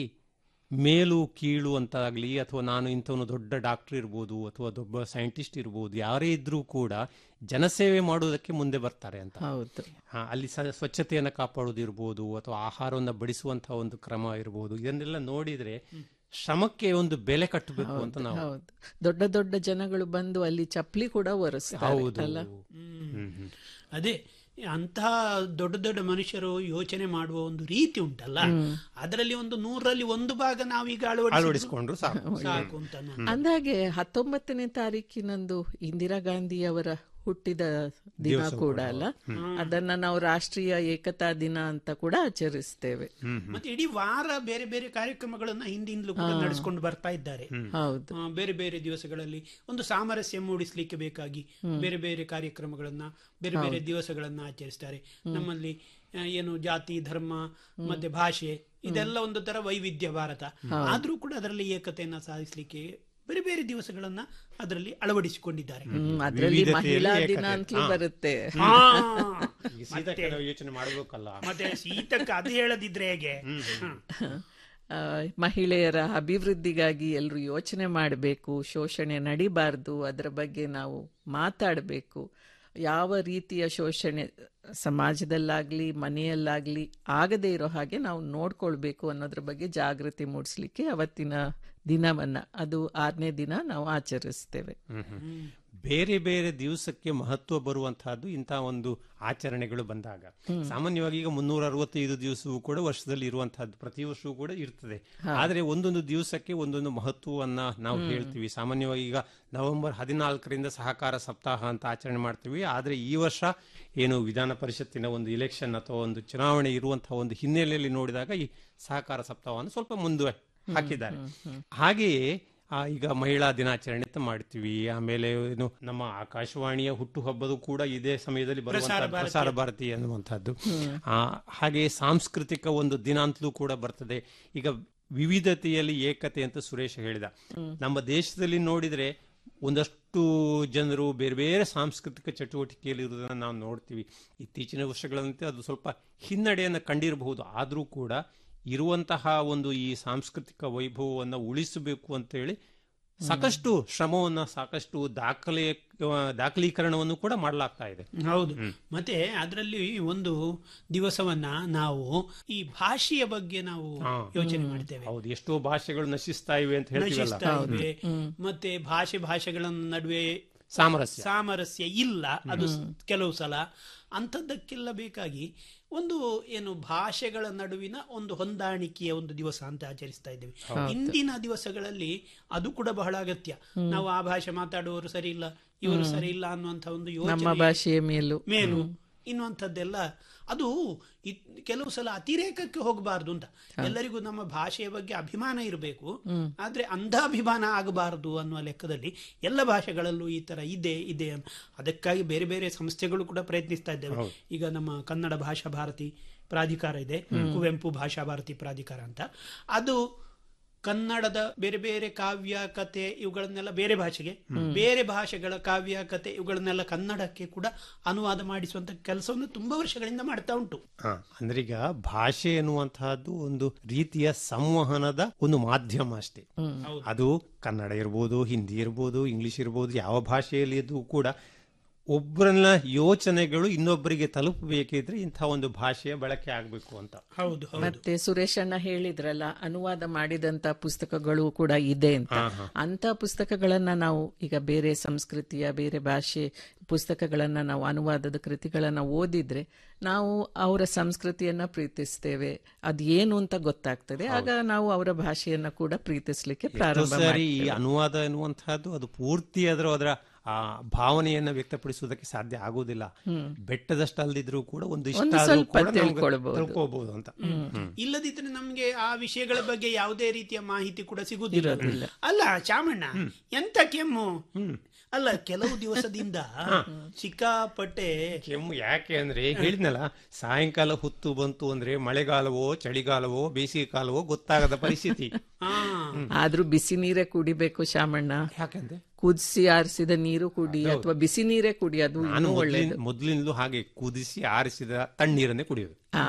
ಮೇಲು ಕೀಳು ಅಂತಾಗ್ಲಿ ಅಥವಾ ನಾನು ಇಂಥವನು ದೊಡ್ಡ ಡಾಕ್ಟರ್ ಇರ್ಬೋದು ಅಥವಾ ದೊಡ್ಡ ಸೈಂಟಿಸ್ಟ್ ಇರ್ಬೋದು ಯಾರೇ ಇದ್ರೂ ಕೂಡ ಜನಸೇವೆ ಮಾಡುವುದಕ್ಕೆ ಮುಂದೆ ಬರ್ತಾರೆ ಅಂತ ಹೌದು ಹಾ, ಅಲ್ಲಿ ಸ- ಸ್ವಚ್ಛತೆಯನ್ನು ಕಾಪಾಡೋದಿರ್ಬೋದು ಅಥವಾ ಆಹಾರವನ್ನು ಬಡಿಸುವಂತಹ ಒಂದು ಕ್ರಮ ಇರ್ಬೋದು ಇದನ್ನೆಲ್ಲ ನೋಡಿದ್ರೆ ಶ್ರಮಕ್ಕೆ ಒಂದು ಬೆಲೆ ಕಟ್ಟಬೇಕು ಅಂತ ನಾವು ಹೌದು ದೊಡ್ಡ ದೊಡ್ಡ ಜನಗಳು ಬಂದು ಅಲ್ಲಿ ಚಪ್ಪಲಿ ಕೂಡ ಒರೆಸ್ತಾರೆ ಹೌದು ಅಲ್ಲ ಹ್ಮ್, ಹ್ಮ್. ಅದೇ ಅಂತಹ ದೊಡ್ಡ ದೊಡ್ಡ ಮನುಷ್ಯರು ಯೋಚನೆ ಮಾಡುವ ಒಂದು ರೀತಿ ಉಂಟಲ್ಲ ಅದರಲ್ಲಿ ಒಂದು ನೂರಲ್ಲಿ ಒಂದು ಭಾಗ ನಾವೀಗ ಅಳವಡಿಸಿದ್ರು ಅಳವಡಿಸಿಕೊಂಡ್ರು ಸಾಕು ಸಾಕು ಅಂತ ಅನ್ನೋ- ಅಂದಾಗೆ ಹತ್ತೊಂಬತ್ತನೇ ತಾರೀಕಿನಂದು ಇಂದಿರಾ ಗಾಂಧಿ ಅವರ ಹುಟ್ಟಿದ ದಿನ ಕೂಡ ಅಲ್ಲ ಅದನ್ನ ನಾವು ರಾಷ್ಟ್ರೀಯ ಏಕತಾ ದಿನ ಅಂತ ಕೂಡ ಆಚರಿಸ್ತೇವೆ ಮತ್ತೆ ಇಡೀ ವಾರ ಬೇರೆ ಬೇರೆ ಕಾರ್ಯಕ್ರಮಗಳನ್ನ ಹಿಂದಿಂದಲೂ ಕೂಡ ನಡೆಸ್ಕೊಂಡು ಬರ್ತಾ ಇದ್ದಾರೆ ಹೌದು ಆ, ಬೇರೆ ಬೇರೆ ದಿವಸಗಳಲ್ಲಿ ಒಂದು ಸಾಮರಸ್ಯ ಮೂಡಿಸ್ಲಿಕ್ಕೆ ಬೇಕಾಗಿ ಬೇರೆ ಬೇರೆ ಕಾರ್ಯಕ್ರಮಗಳನ್ನ ಬೇರೆ ಬೇರೆ ದಿವಸಗಳನ್ನ ಆಚರಿಸ್ತಾರೆ ನಮ್ಮಲ್ಲಿ ಆ, ಏನು ಜಾತಿ ಧರ್ಮ ಮತ್ತೆ ಭಾಷೆ ಇದೆಲ್ಲ ಒಂದು ತರ ವೈವಿಧ್ಯ ಭಾರತ ಆದ್ರೂ ಕೂಡ ಅದರಲ್ಲಿ ಏಕತೆಯನ್ನ ಸಾಧಿಸ್ಲಿಕ್ಕೆ ಬೇರೆ ಬೇರೆ ದಿವಸಗಳನ್ನ ಅದರಲ್ಲಿ ಅಳವಡಿಸಿಕೊಂಡಿದ್ದಾರೆ ಹ್ಮ್ ಅದ್ರಲ್ಲಿ ವಿವಿಧತೆಯಲ್ಲಿ ಮಹಿಳಾ ಏಕತೆ. ದಿನ ಅಂತಲೂ ಹಾ. ಬರುತ್ತೆ ಹಾ. ಈಗ ಸೀತಕ್ಕೆ ನಾವು ಯೋಚನೆ ಮಾಡಬೇಕಲ್ಲ ಮತ್ತೆ ಶೀತಕ್ಕೆ ಅದು ಹೇಳದಿದ್ರೆ ಹೇಗೆ ಹ್ಮ್. ಆ, ಮಹಿಳೆಯರ ಅಭಿವೃದ್ಧಿಗಾಗಿ ಎಲ್ಲರೂ ಯೋಚನೆ ಮಾಡಬೇಕು ಶೋಷಣೆ ನಡಿಬಾರ್ದು ಅದರ ಬಗ್ಗೆ ನಾವು ಮಾತಾಡಬೇಕು ಯಾವ ರೀತಿಯ ಶೋಷಣೆ ಸಮಾಜದಲ್ಲಾಗ್ಲಿ ಮನೆಯಲ್ಲಾಗ್ಲಿ ಆಗದೇ ಇರೋ ಹಾಗೆ ನಾವು ನೋಡ್ಕೊಳ್ಬೇಕು ಅನ್ನೋದ್ರ ಬಗ್ಗೆ ಜಾಗೃತಿ ಮೂಡಿಸ್ಲಿಕ್ಕೆ ಅವತ್ತಿನ ದಿನವನ್ನ ಅದು ಆರನೇ ದಿನ ನಾವು ಆಚರಿಸ್ತೇವೆ ಬೇರೆ ಬೇರೆ ದಿವಸಕ್ಕೆ ಮಹತ್ವ ಬರುವಂತಹದ್ದು ಇಂತಹ ಒಂದು ಆಚರಣೆಗಳು ಬಂದಾಗ ಸಾಮಾನ್ಯವಾಗಿ ಈಗ ಮುನ್ನೂರ ಅರವತ್ತೈದು ದಿವಸವೂ ಕೂಡ ವರ್ಷದಲ್ಲಿ ಇರುವಂತಹದ್ದು ಪ್ರತಿ ವರ್ಷವೂ ಕೂಡ ಇರ್ತದೆ ಆದ್ರೆ ಒಂದೊಂದು ದಿವಸಕ್ಕೆ ಒಂದೊಂದು ಮಹತ್ವವನ್ನ ನಾವು ಹೇಳ್ತೀವಿ ಸಾಮಾನ್ಯವಾಗಿ ಈಗ ನವೆಂಬರ್ ಹದಿನಾಲ್ಕರಿಂದ ಸಹಕಾರ ಸಪ್ತಾಹ ಅಂತ ಆಚರಣೆ ಮಾಡ್ತೀವಿ ಆದ್ರೆ ಈ ವರ್ಷ ಏನು ವಿಧಾನ ಪರಿಷತ್ತಿನ ಒಂದು ಇಲೆಕ್ಷನ್ ಅಥವಾ ಒಂದು ಚುನಾವಣೆ ಇರುವಂತಹ ಒಂದು ಹಿನ್ನೆಲೆಯಲ್ಲಿ ನೋಡಿದಾಗ ಈ ಸಹಕಾರ ಸಪ್ತಾಹವನ್ನು ಸ್ವಲ್ಪ ಮುಂದೆ ಹಾಕಿದ್ದಾರೆ ಹಾಗೆಯೇ ಆ, ಈಗ ಮಹಿಳಾ ದಿನಾಚರಣೆ ಅಂತ ಮಾಡ್ತೀವಿ ಆಮೇಲೆ ಏನು ನಮ್ಮ ಆಕಾಶವಾಣಿಯ ಹುಟ್ಟುಹಬ್ಬದು ಕೂಡ ಇದೇ ಸಮಯದಲ್ಲಿ ಬರುವಂತಹ ಪ್ರಸಾರ ಭಾರತಿ ಅನ್ನುವಂಥದ್ದು ಆ, ಹಾಗೆ ಸಾಂಸ್ಕೃತಿಕ ಒಂದು ದಿನ ಅಂತಲೂ ಕೂಡ ಬರ್ತದೆ ಈಗ ವಿವಿಧತೆಯಲ್ಲಿ ಏಕತೆ ಅಂತ ಸುರೇಶ್ ಹೇಳಿದ ನಮ್ಮ ದೇಶದಲ್ಲಿ ನೋಡಿದ್ರೆ ಒಂದಷ್ಟು ಜನರು ಬೇರೆ ಬೇರೆ ಸಾಂಸ್ಕೃತಿಕ ಚಟುವಟಿಕೆಯಲ್ಲಿ ಇರುವುದನ್ನು ನಾವು ನೋಡ್ತೀವಿ ಇತ್ತೀಚಿನ ವರ್ಷಗಳಂತೆ ಅದು ಸ್ವಲ್ಪ ಹಿನ್ನಡೆಯನ್ನು ಕಂಡಿರಬಹುದು ಆದರೂ ಕೂಡ ಇರುವಂತಹ ಒಂದು ಈ ಸಾಂಸ್ಕೃತಿಕ ವೈಭವವನ್ನು ಉಳಿಸಬೇಕು ಅಂತ ಹೇಳಿ ಸಾಕಷ್ಟು ಶ್ರಮವನ್ನ ಸಾಕಷ್ಟು ದಾಖಲೆ ದಾಖಲೀಕರಣವನ್ನು ಕೂಡ ಮಾಡಲಾಗ್ತಾ ಇದೆ ಹೌದು ಮತ್ತೆ ಅದರಲ್ಲಿ ಒಂದು ದಿವಸವನ್ನ ನಾವು ಈ ಭಾಷೆಯ ಬಗ್ಗೆ ನಾವು ಹಾ. ಯೋಚನೆ ಮಾಡ್ತೇವೆ ಹೌದು ಎಷ್ಟೋ ಭಾಷೆಗಳು ನಶಿಸ್ತಾ ಇವೆ ಅಂತ ಹೇಳ್ತೀವಲ್ಲ ನಶಿಸ್ತಾ ಇವೆ ಮತ್ತೆ ಭಾಷೆ ಭಾಷೆಗಳ ನಡುವೆ ಸಾಮರಸ್ಯ ಸಾಮರಸ್ಯ ಇಲ್ಲ ಅದು ಸ್- ಕೆಲವು ಸಲ ಅಂಥದ್ದಕ್ಕೆಲ್ಲ ಬೇಕಾಗಿ ಒಂದು ಏನು ಭಾಷೆಗಳ ನಡುವಿನ ಒಂದು ಹೊಂದಾಣಿಕೆಯ ಒಂದು ದಿವಸ ಅಂತ ಆಚರಿಸ್ತಾ ಇದ್ದೇವೆ ಹೌದು. ಇಂದಿನ ದಿವಸಗಳಲ್ಲಿ ಅದು ಕೂಡ ಬಹಳ ಅಗತ್ಯ ನಾವು ಆ ಭಾಷೆ ಮಾತಾಡುವವರು ಸರಿ ಇಲ್ಲ ಇವರು ಹ್ಮ್. ಸರಿ ಇಲ್ಲ ಅನ್ನುವಂಥ ಒಂದು ನಮ್ಮ ಯೋಚನೆ ಭಾಷೆಯ ಮೇಲೂ ಮೇಲು ಹ್ಮ್. ಇನ್ನುವಂಥದ್ದೆಲ್ಲ ಅದು ಇತ್- ಕೆಲವು ಸಲ ಅತಿರೇಕಕ್ಕೆ ಹೋಗಬಾರ್ದು ಅಂತ ಎಲ್ಲರಿಗೂ ನಮ್ಮ ಭಾಷೆಯ ಬಗ್ಗೆ ಅಭಿಮಾನ ಇರಬೇಕು ಹ್ಮ್. ಆದ್ರೆ ಅಂಧಾಭಿಮಾನ ಆಗಬಾರದು ಅನ್ನುವ ಲೆಕ್ಕದಲ್ಲಿ ಎಲ್ಲ ಭಾಷೆಗಳಲ್ಲೂ ಈ ತರ ಇದೆ ಇದೆ ಅನ್- ಅದಕ್ಕಾಗಿ ಬೇರೆ ಬೇರೆ ಸಂಸ್ಥೆಗಳು ಕೂಡ ಪ್ರಯತ್ನಿಸ್ತಾ ಇದ್ದೇವೆ ಹೌದು. ಈಗ ನಮ್ಮ ಕನ್ನಡ ಭಾಷಾ ಭಾರತಿ ಪ್ರಾಧಿಕಾರ ಇದೆ ಕುವೆಂಪು ಭಾಷಾ ಭಾರತಿ ಪ್ರಾಧಿಕಾರ ಅಂತ ಅದು ಕನ್ನಡದ ಬೇರೆ ಬೇರೆ ಕಾವ್ಯ ಕತೆ ಇವುಗಳನ್ನೆಲ್ಲ ಬೇರೆ ಭಾಷೆಗೆ ಬೇರೆ ಭಾಷೆಗಳ ಕಾವ್ಯ ಕತೆ ಇವುಗಳನ್ನೆಲ್ಲ ಕನ್ನಡಕ್ಕೆ ಕೂಡ ಅನುವಾದ ಮಾಡಿಸುವಂತ ಕೆಲಸವನ್ನು ತುಂಬಾ ವರ್ಷಗಳಿಂದ ಮಾಡ್ತಾ ಉಂಟು ಹ, ಅಂದ್ರೆ ಈಗ ಭಾಷೆ ಎನ್ನುವಂತಹದ್ದು ಒಂದು ರೀತಿಯ ಸಂವಹನದ ಒಂದು ಮಾಧ್ಯಮ ಅಷ್ಟೇ ಹೌದು. ಅದು ಕನ್ನಡ ಇರ್ಬೋದು ಹಿಂದಿ ಇರ್ಬೋದು ಇಂಗ್ಲಿಷ್ ಇರ್ಬೋದು ಯಾವ ಭಾಷೆಯಲ್ಲಿ ಇದು ಕೂಡ ಒಬ್ಬರನ್ನ ಯೋಚನೆಗಳು ಇನ್ನೊಬ್ಬರಿಗೆ ತಲುಪಬೇಕಿದ್ರೆ ಇಂಥ ಒಂದು ಭಾಷೆಯ ಬಳಕೆ ಆಗಬೇಕು ಅಂತ ಹೌದು ಮತ್ತೆ ಸುರೇಶ್ ಅಣ್ಣ ಹೇಳಿದ್ರಲ್ಲ ಅನುವಾದ ಮಾಡಿದಂತ ಪುಸ್ತಕಗಳು ಕೂಡ ಇದೆ ಅಂತ ಹಾ, ಹಾ. ಅಂತ ಪುಸ್ತಕಗಳನ್ನ ನಾವು ಈಗ ಬೇರೆ ಸಂಸ್ಕೃತಿಯ ಬೇರೆ ಭಾಷೆ ಪುಸ್ತಕಗಳನ್ನ ನಾವು ಅನುವಾದದ ಕೃತಿಗಳನ್ನ ಓದಿದ್ರೆ ನಾವು ಅವರ ಸಂಸ್ಕೃತಿಯನ್ನ ಪ್ರೀತಿಸ್ತೇವೆ ಅದು ಏನು ಅಂತ ಗೊತ್ತಾಗ್ತದೆ ಆಗ ನಾವು ಅವರ ಭಾಷೆಯನ್ನ ಕೂಡ ಪ್ರೀತಿಸ್ಲಿಕ್ಕೆ ಎಷ್ಟೋ ಪ್ರಾರಂಭ ಸಾರಿ ಈ ಮಾಡ್ತೇವೆ. ಅನುವಾದ ಎನ್ನುವಂತಹದ್ದು ಅದು ಪೂರ್ತಿ ಅದರ ಅದರ ಆ ಭಾವನೆಯನ್ನ ವ್ಯಕ್ತಪಡಿಸುವುದಕ್ಕೆ ಸಾಧ್ಯ ಆಗುವುದಿಲ್ಲ ಹ್ಮ್. ಬೆಟ್ಟದಷ್ಟು ಅಲ್ಲದಿದ್ರೂ ಕೂಡ ಒಂದು ಇಷ್ಟ ಒಂದು ಆದ್ರೂ ಸ್ವಲ್ಪ ಕೂಡ ನಮ್ಗೆ ತಿಳ್ಕೊಳ್ಬಹುದು. ತಿಳ್ಕೊಬಹುದು ಅಂತ ಹ್ಮ್. ಇಲ್ಲದಿದ್ರೆ ನಮ್ಗೆ ಆ ವಿಷಯಗಳ ಬಗ್ಗೆ ಯಾವುದೇ ರೀತಿಯ ಮಾಹಿತಿ ಕೂಡ ಸಿಗುವುದಿಲ್ಲ ಇರೋದಿಲ್ಲ. ಅಲ್ಲ ಚಾಮಣ್ಣ ಎಂತ ಕೆಮ್ಮು ಅಲ್ಲ ಕೆಲವು ದಿವಸದಿಂದ ಸಿಕ್ಕಾಪಟ್ಟೆ ಕೆಮ್ಮು ಯಾಕೆ ಅಂದ್ರೆ ಹೇಳಿದ್ನಲ್ಲ ಸಾಯಂಕಾಲ ಹೊತ್ತು ಬಂತು ಅಂದ್ರೆ ಮಳೆಗಾಲವೋ ಚಳಿಗಾಲವೋ ಬೇಸಿಗೆ ಕಾಲವೋ ಗೊತ್ತಾಗದ ಪರಿಸ್ಥಿತಿ ಆದ್ರೂ ಬಿಸಿ ನೀರೇ ಕುಡಿಬೇಕು ಶಾಮಣ್ಣ ಯಾಕಂದ್ರೆ ಕುದಿಸಿ ಆರಿಸಿದ ನೀರು ಕುಡಿ ಅಥವಾ ಬಿಸಿ ನೀರೇ ಕುಡಿ ಅದು ನಾನು ಇನ್ನೂ ಮೊದ್ಲಿನ್- ಒಳ್ಳೇದು ಮೊದ್ಲಿಂದಲೂ ಹಾಗೆ ಕುದಿಸಿ ಆರಿಸಿದ ತಣ್ಣೀರನ್ನೇ ಕುಡಿಯೋದು ಆ.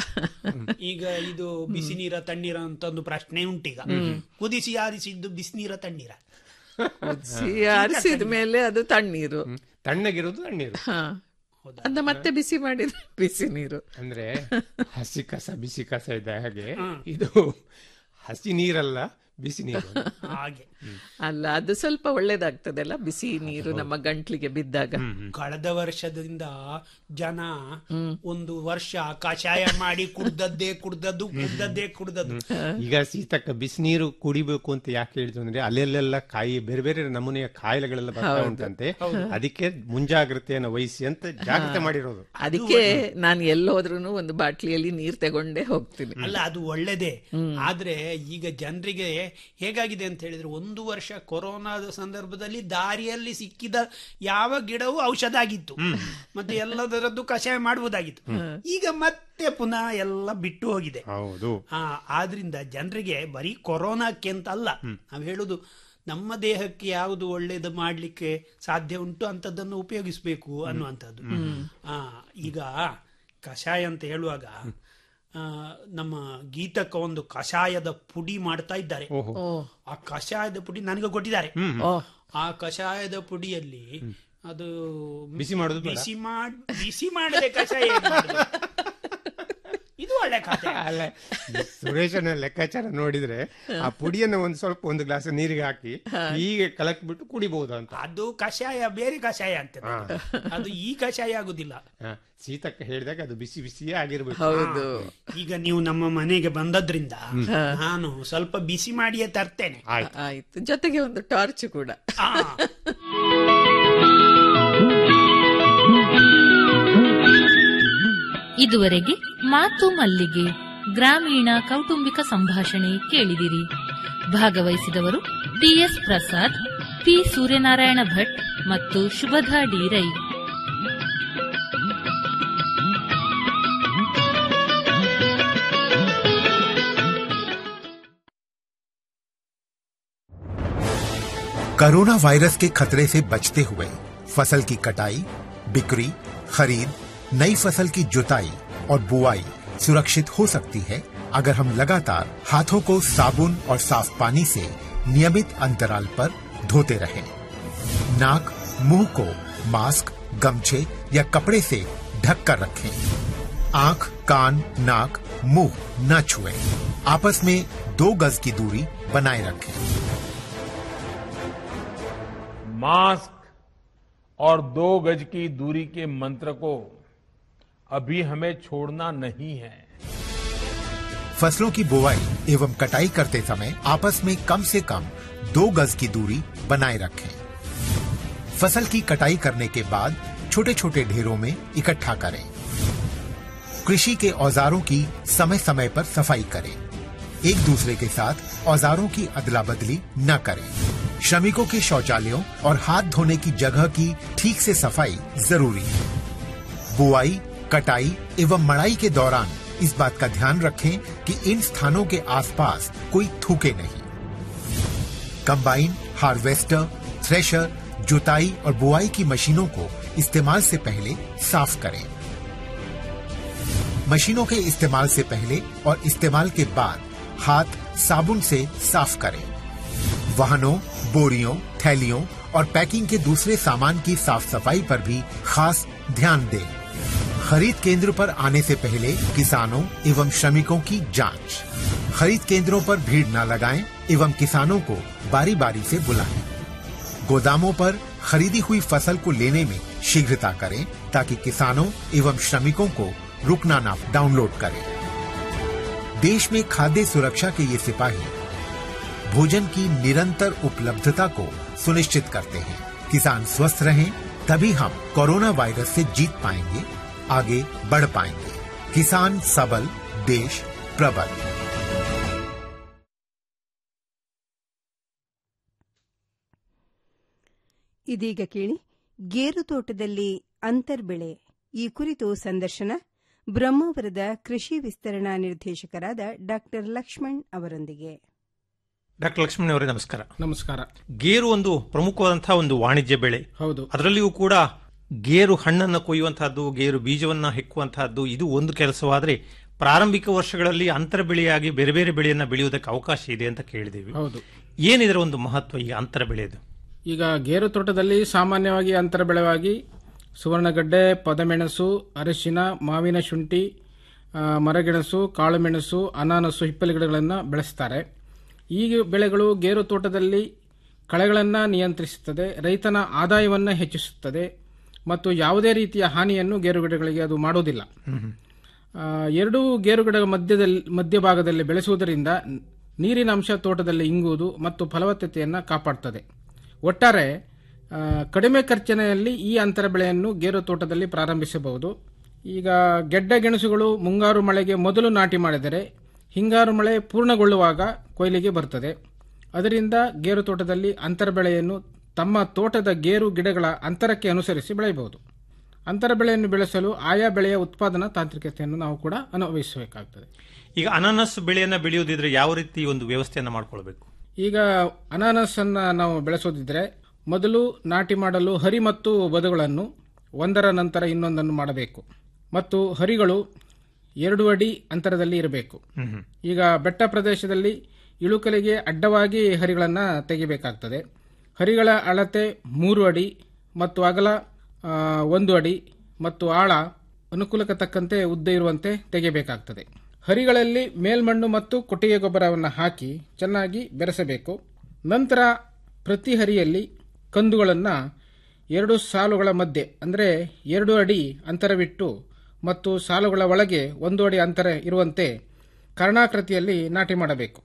ಈಗ ಇದು ಬಿಸಿ ನೀರ ತಣ್ಣೀರ ಅಂತ ಒಂದು ಪ್ರಶ್ನೆ ಉಂಟೀಗ ಕುದಿಸಿ ಆರಿಸಿದ್ದು ಬಿಸಿನೀರ ತಣ್ಣೀರ ಕುದಿಸಿ ಆರಿಸಿದ ಮೇಲೆ ಅದು ತಣ್ಣೀರು ತಣ್ಣಗಿರೋದು ತಣ್ಣೀರು ಹಾ ಅದ ಮತ್ತೆ ಬಿಸಿ ಮಾಡಿದ್ರೆ ಬಿಸಿ ನೀರು ಅಂದ್ರೆ ಹಸಿ ಕಸ ಬಿಸಿ ಕಸ ಇದ್ದ ಹಾಗೆ ಇದು ಹಸಿ ನೀರಲ್ಲ ಬಿಸಿ ನೀರು ಹಾಗೆ ಅಲ್ಲ ಅದು ಸ್ವಲ್ಪ ಒಳ್ಳೇದಾಗ್ತದಲ್ಲ ಬಿಸಿ ನೀರು ನಮ್ಮ ಗಂಟ್ಲಿಗೆ ಬಿದ್ದಾಗ ಕಳೆದ ವರ್ಷದಿಂದ ಜನ ಒಂದು ವರ್ಷ ಕಷಾಯ ಮಾಡಿ ಕುಡ್ದದ್ದೇ ಕುಡ್ದದ್ದು ಕುಡ್ದದ್ದೇ ಕುಡ್ದದ್ದು ಈಗ ಸೀತಕ್ಕ ಬಿಸಿನೀರು ಕುಡಿಬೇಕು ಅಂತ ಯಾಕೆ ಹೇಳಿದ್ರು ಅಂದ್ರೆ ಅಲ್ಲೆಲ್ಲೆಲ್ಲ ಕಾಯಿ ಬೇರೆ ಬೇರೆ ನಮೂನೆಯ ಕಾಯಿಲೆಗಳೆಲ್ಲ ಬರ್ತಾ ಉಂಟಂತೆ ಅದಕ್ಕೆ ಮುಂಜಾಗ್ರತೆಯನ್ನು ವಹಿಸಿ ಅಂತ ಜಾಗ್ರತೆ ಮಾಡಿರೋದು ಅದಕ್ಕೆ ನಾನು ಎಲ್ಲೋದ್ರೂ ಒಂದು ಬಾಟ್ಲಿಯಲ್ಲಿ ನೀರ್ ತಗೊಂಡೇ ಹೋಗ್ತೀನಿ ಅಲ್ಲ ಅದು ಒಳ್ಳೇದೇ ಆದ್ರೆ ಈಗ ಜನರಿಗೆ ಹೇಗಾಗಿದೆ ಅಂತ ಹೇಳಿದ್ರೆ ಒಂದು ವರ್ಷ ಕೊರೋನಾದ ಸಂದರ್ಭದಲ್ಲಿ ದಾರಿಯಲ್ಲಿ ಸಿಕ್ಕಿದ ಯಾವ ಗಿಡವೂ ಔಷಧ ಆಗಿತ್ತು ಮತ್ತೆ ಎಲ್ಲದರದ್ದು ಕಷಾಯ ಮಾಡುವುದಾಗಿತ್ತು ಈಗ ಮತ್ತೆ ಪುನಃ ಎಲ್ಲ ಬಿಟ್ಟು ಹೋಗಿದೆ ಹೌದು ಆ ಆದ್ರಿಂದ ಜನರಿಗೆ ಬರೀ ಕೊರೋನಾಕ್ಕೆ ಅಂತ ಅಲ್ಲ ನಾವು ಹೇಳುದು ನಮ್ಮ ದೇಹಕ್ಕೆ ಯಾವುದು ಒಳ್ಳೇದು ಮಾಡ್ಲಿಕ್ಕೆ ಸಾಧ್ಯ ಉಂಟು ಅಂತದನ್ನು ಉಪಯೋಗಿಸಬೇಕು ಅನ್ನುವಂಥದ್ದು ಆ ಈಗ ಕಷಾಯ ಅಂತ ಹೇಳುವಾಗ ಆ, ನಮ್ಮ ಗೀತಕ್ಕ ಒಂದು ಕಷಾಯದ ಪುಡಿ ಮಾಡ್ತಾ ಇದ್ದಾರೆ ಆ ಕಷಾಯದ ಪುಡಿ ನನಗೆ ಕೊಟ್ಟಿದ್ದಾರೆ ಆ ಕಷಾಯದ ಪುಡಿಯಲ್ಲಿ ಅದು ಬಿಸಿ ಮಾಡುದು ಬೇಡ? ಬಿಸಿ ಮಾಡ್ ಬಿಸಿ ಮಾಡದೆ ಕಷಾಯ ಹೇಗೆ ಮಾಡುದು? ಇದು ಒಳ್ಳೆ ಕಥೆ ಅಲ್ಲ ಈ ಸುರೇಶನ ಲೆಕ್ಕಾಚಾರ ನೋಡಿದ್ರೆ ಆ ಪುಡಿಯನ್ನು ಒಂದು ಸ್ವಲ್ಪ ಒಂದು ಗ್ಲಾಸ್ ನೀರಿಗೆ ಹಾಕಿ ಹೀಗೆ ಕಲಕ್ ಬಿಟ್ಟು ಕುಡಿಬಹುದು ಅಂತ ಅದು ಕಷಾಯ ಬೇರೆ ಕಷಾಯ ಆಗ್ತದೆ ಅದು ಈ ಕಷಾಯ ಆಗುದಿಲ್ಲ ಹ, ಸೀತಕ್ಕ ಹೇಳಿದಾಗ ಅದು ಬಿಸಿ ಬಿಸಿಯೇ ಆಗಿರ್ಬೇಕು ಹೌದು ಈಗ ನೀವು ನಮ್ಮ ಮನೆಗೆ ಬಂದದ್ರಿಂದ ನಾನು ಸ್ವಲ್ಪ ಬಿಸಿ ಮಾಡಿಯೇ ತರ್ತೇನೆ ಆಯ್ತು ಜೊತೆಗೆ ಒಂದು ಟಾರ್ಚ್ ಕೂಡ ಆ, ಇದುವರೆಗೆ ಮಾತು ಮಲ್ಲಿಗೆ ಗ್ರಾಮೀಣ ಕೌಟುಂಬಿಕ ಸಂಭಾಷಣೆ ಕೇಳಿದಿರಿ ಭಾಗವಹಿಸಿದವರು ಟಿಎಸ್ ಪ್ರಸಾದ್ ಪಿ ಸೂರ್ಯನಾರಾಯಣ ಭಟ್ ಮತ್ತು Shubhada D Rai corona virus के खतरे से बचते हुए फसल की कटाई बिक्री खरीद नई फसल की जुताई और बुआई सुरक्षित हो सकती है अगर हम लगातार हाथों को साबुन और साफ पानी से नियमित अंतराल पर धोते रहें। नाक मुंह को मास्क गमछे या कपड़े से ढक कर रखें आंख कान नाक मुंह न छुएं। आपस में दो गज की दूरी बनाए रखें मास्क और दो गज की दूरी के मंत्र को अभी हमें छोड़ना नहीं है फसलों की बुवाई एवं कटाई करते समय आपस में कम से कम दो गज की दूरी बनाए रखें फसल की कटाई करने के बाद छोटे छोटे ढेरों में इकट्ठा करें कृषि के औजारों की समय समय पर सफाई करें एक दूसरे के साथ औजारों की अदला बदली न करें श्रमिकों के शौचालयों और हाथ धोने की जगह की ठीक से सफाई जरूरी है बुआई कटाई एवं मड़ाई के दौरान इस बात का ध्यान रखें कि इन स्थानों के आसपास कोई थूके नहीं कंबाइन हार्वेस्टर थ्रेशर जुताई और बुआई की मशीनों को इस्तेमाल से पहले साफ करें मशीनों के इस्तेमाल से पहले और इस्तेमाल के बाद हाथ साबुन से साफ करें वाहनों बोरियों थैलियों और पैकिंग के दूसरे सामान की साफ सफाई पर भी खास ध्यान दें खरीद केंद्र पर आने से पहले किसानों एवं श्रमिकों की जांच खरीद केंद्रों पर भीड़ न लगाएं एवं किसानों को बारी बारी से बुलाएं गोदामों पर खरीदी हुई फसल को लेने में शीघ्रता करें ताकि किसानों एवं श्रमिकों को रुकना ना डाउनलोड करें देश में खाद्य सुरक्षा के ये सिपाही भोजन की निरंतर उपलब्धता को सुनिश्चित करते हैं किसान स्वस्थ रहें तभी हम कोरोना वायरस से जीत पाएंगे आगे बढ़ पाएंगे किसान सबल देश प्रबल ಇದೀಗ ಕೇಳಿ ಗೇರು ತೋಟದಲ್ಲಿ ಅಂತರ್ಬೆಳೆ ಈ ಕುರಿತು ಸಂದರ್ಶನ ಬ್ರಹ್ಮಾವರದ ಕೃಷಿ ವಿಸ್ತರಣಾ ನಿರ್ದೇಶಕರಾದ ಡಾ ಲಕ್ಷ್ಮಣ್ ಅವರೊಂದಿಗೆ ಡಾಕ್ಟರ್ ಲಕ್ಷ್ಮಣ್ ಅವರೇ ನಮಸ್ಕಾರ ನಮಸ್ಕಾರ ಗೇರು ಒಂದು ಪ್ರಮುಖವಾದಂತಹ ಒಂದು ವಾಣಿಜ್ಯ ಬೆಳೆ ಹೌದು ಅದರಲ್ಲಿಯೂ ಕೂಡ ಗೇರು ಹಣ್ಣನ್ನು ಕೊಯ್ಯುವಂತಹದ್ದು ಗೇರು ಬೀಜವನ್ನ ಹೆಕ್ಕುವಂತಹದ್ದು ಇದು ಒಂದು ಕೆಲಸವಾದರೆ ಪ್ರಾರಂಭಿಕ ವರ್ಷಗಳಲ್ಲಿ ಅಂತರ ಬೆಳೆಯಾಗಿ ಬೇರೆ ಬೇರೆ ಬೆಳೆಯನ್ನ ಬೆಳೆಯುವುದಕ್ಕೆ ಅವಕಾಶ ಇದೆ ಅಂತ ಕೇಳಿದ್ದೀವಿ ಹೌದು ಏನಿದರ ಒಂದು ಮಹತ್ವ ಈ ಅಂತರ ಬೆಳೆಯದು ಈಗ ಗೇರು ತೋಟದಲ್ಲಿ ಸಾಮಾನ್ಯವಾಗಿ ಅಂತರ ಬೆಳೆವಾಗಿ ಸುವರ್ಣಗಡ್ಡೆ ಪದಮೆಣಸು ಅರಿಶಿನ ಮಾವಿನ ಶುಂಠಿ ಆ, ಮರಗೆಣಸು ಕಾಳುಮೆಣಸು ಅನಾನಸು ಹಿಪ್ಪಲಿ ಗಿಡಗಳನ್ನು ಬೆಳೆಸ್ತಾರೆ ಈ ಬೆಳೆಗಳು ಗೇರು ತೋಟದಲ್ಲಿ ಕಳೆಗಳನ್ನು ನಿಯಂತ್ರಿಸುತ್ತದೆ ರೈತನ ಆದಾಯವನ್ನು ಹೆಚ್ಚಿಸುತ್ತದೆ ಮತ್ತು ಯಾವುದೇ ರೀತಿಯ ಹಾನಿಯನ್ನು ಗೇರು ಗಿಡಗಳಿಗೆ ಅದು ಮಾಡೋದಿಲ್ಲ ಆ, ಎರಡೂ ಗೇರು ಗಿಡಗಳ ಮಧ್ಯದಲ್ಲಿ ಮಧ್ಯಭಾಗದಲ್ಲಿ ಬೆಳೆಸುವುದರಿಂದ ನೀರಿನ ಅಂಶ ತೋಟದಲ್ಲಿ ಇಂಗುವುದು ಮತ್ತು ಫಲವತ್ತತೆಯನ್ನು ಕಾಪಾಡ್ತದೆ ಒಟ್ಟಾರೆ ಆ, ಕಡಿಮೆ ಖರ್ಚಿನಲ್ಲಿ ಈ ಅಂತರ ಬೆಳೆಯನ್ನು ಗೇರು ತೋಟದಲ್ಲಿ ಪ್ರಾರಂಭಿಸಬಹುದು ಈಗ ಗೆಡ್ಡೆ ಗೆಣಸುಗಳು ಮುಂಗಾರು ಮಳೆಗೆ ಮೊದಲು ನಾಟಿ ಮಾಡಿದರೆ ಹಿಂಗಾರು ಮಳೆ ಪೂರ್ಣಗೊಳ್ಳುವಾಗ ಕೊಯ್ಲಿಗೆ ಬರ್ತದೆ ಅದರಿಂದ ಗೇರು ತೋಟದಲ್ಲಿ ಅಂತರ ಬೆಳೆಯನ್ನು ತಮ್ಮ ತೋಟದ ಗೇರು ಗಿಡಗಳ ಅಂತರಕ್ಕೆ ಅನುಸರಿಸಿ ಬೆಳೆಯಬಹುದು ಅಂತರ ಬೆಳೆಯನ್ನು ಬೆಳೆಸಲು ಆಯಾ ಬೆಳೆಯ ಉತ್ಪಾದನಾ ತಾಂತ್ರಿಕತೆಯನ್ನು ನಾವು ಕೂಡ ಅನ್ವಯಿಸಬೇಕಾಗ್ತದೆ ಈಗ ಅನಾನಸ್ ಬೆಳೆಯನ್ನ ಬೆಳೆಯುವುದಿದ್ರೆ ಯಾವ ರೀತಿ ಒಂದು ವ್ಯವಸ್ಥೆಯನ್ನ ಮಾಡ್ಕೊಳ್ಬೇಕು ಈಗ ಅನಾನಸ್ ಅನ್ನ ನಾವು ಬೆಳೆಸೋದಿದ್ರೆ ಮೊದಲು ನಾಟಿ ಮಾಡಲು ಹರಿ ಮತ್ತು ಬದುಗಳನ್ನು ಒಂದರ ನಂತರ ಇನ್ನೊಂದನ್ನು ಮಾಡಬೇಕು ಮತ್ತು ಹರಿಗಳು ಎರಡು ಅಡಿ ಅಂತರದಲ್ಲಿ ಇರಬೇಕು ಈಗ ಬೆಟ್ಟ ಪ್ರದೇಶದಲ್ಲಿ ಇಳುಕಲಿಗೆ ಅಡ್ಡವಾಗಿ ಹರಿಗಳನ್ನು ತೆಗಿಬೇಕಾಗ್ತದೆ ಹರಿಗಳ ಅಳತೆ ಮೂರು ಅಡಿ ಮತ್ತು ಅಗಲ ಆ, ಒಂದು ಅಡಿ ಮತ್ತು ಆಳ ಅನುಕೂಲಕ್ಕೆ ತಕ್ಕಂತೆ ಉದ್ದ ಇರುವಂತೆ ತೆಗೆಯಬೇಕಾಗ್ತದೆ ಹರಿಗಳಲ್ಲಿ ಮೇಲ್ಮಣ್ಣು ಮತ್ತು ಕೊಟ್ಟಿಗೆ ಗೊಬ್ಬರವನ್ನು ಹಾಕಿ ಚೆನ್ನಾಗಿ ಬೆರೆಸಬೇಕು ನಂತರ ಪ್ರತಿ ಹರಿಯಲ್ಲಿ ಕಂದುಗಳನ್ನು ಎರಡು ಸಾಲುಗಳ ಮಧ್ಯೆ ಅಂದರೆ ಎರಡು ಅಡಿ ಅಂತರವಿಟ್ಟು ಮತ್ತು ಸಾಲುಗಳ ಒಳಗೆ ಒಂದು ಅಡಿ ಅಂತರ ಇರುವಂತೆ ಕರ್ಣಾಕೃತಿಯಲ್ಲಿ ನಾಟಿ ಮಾಡಬೇಕು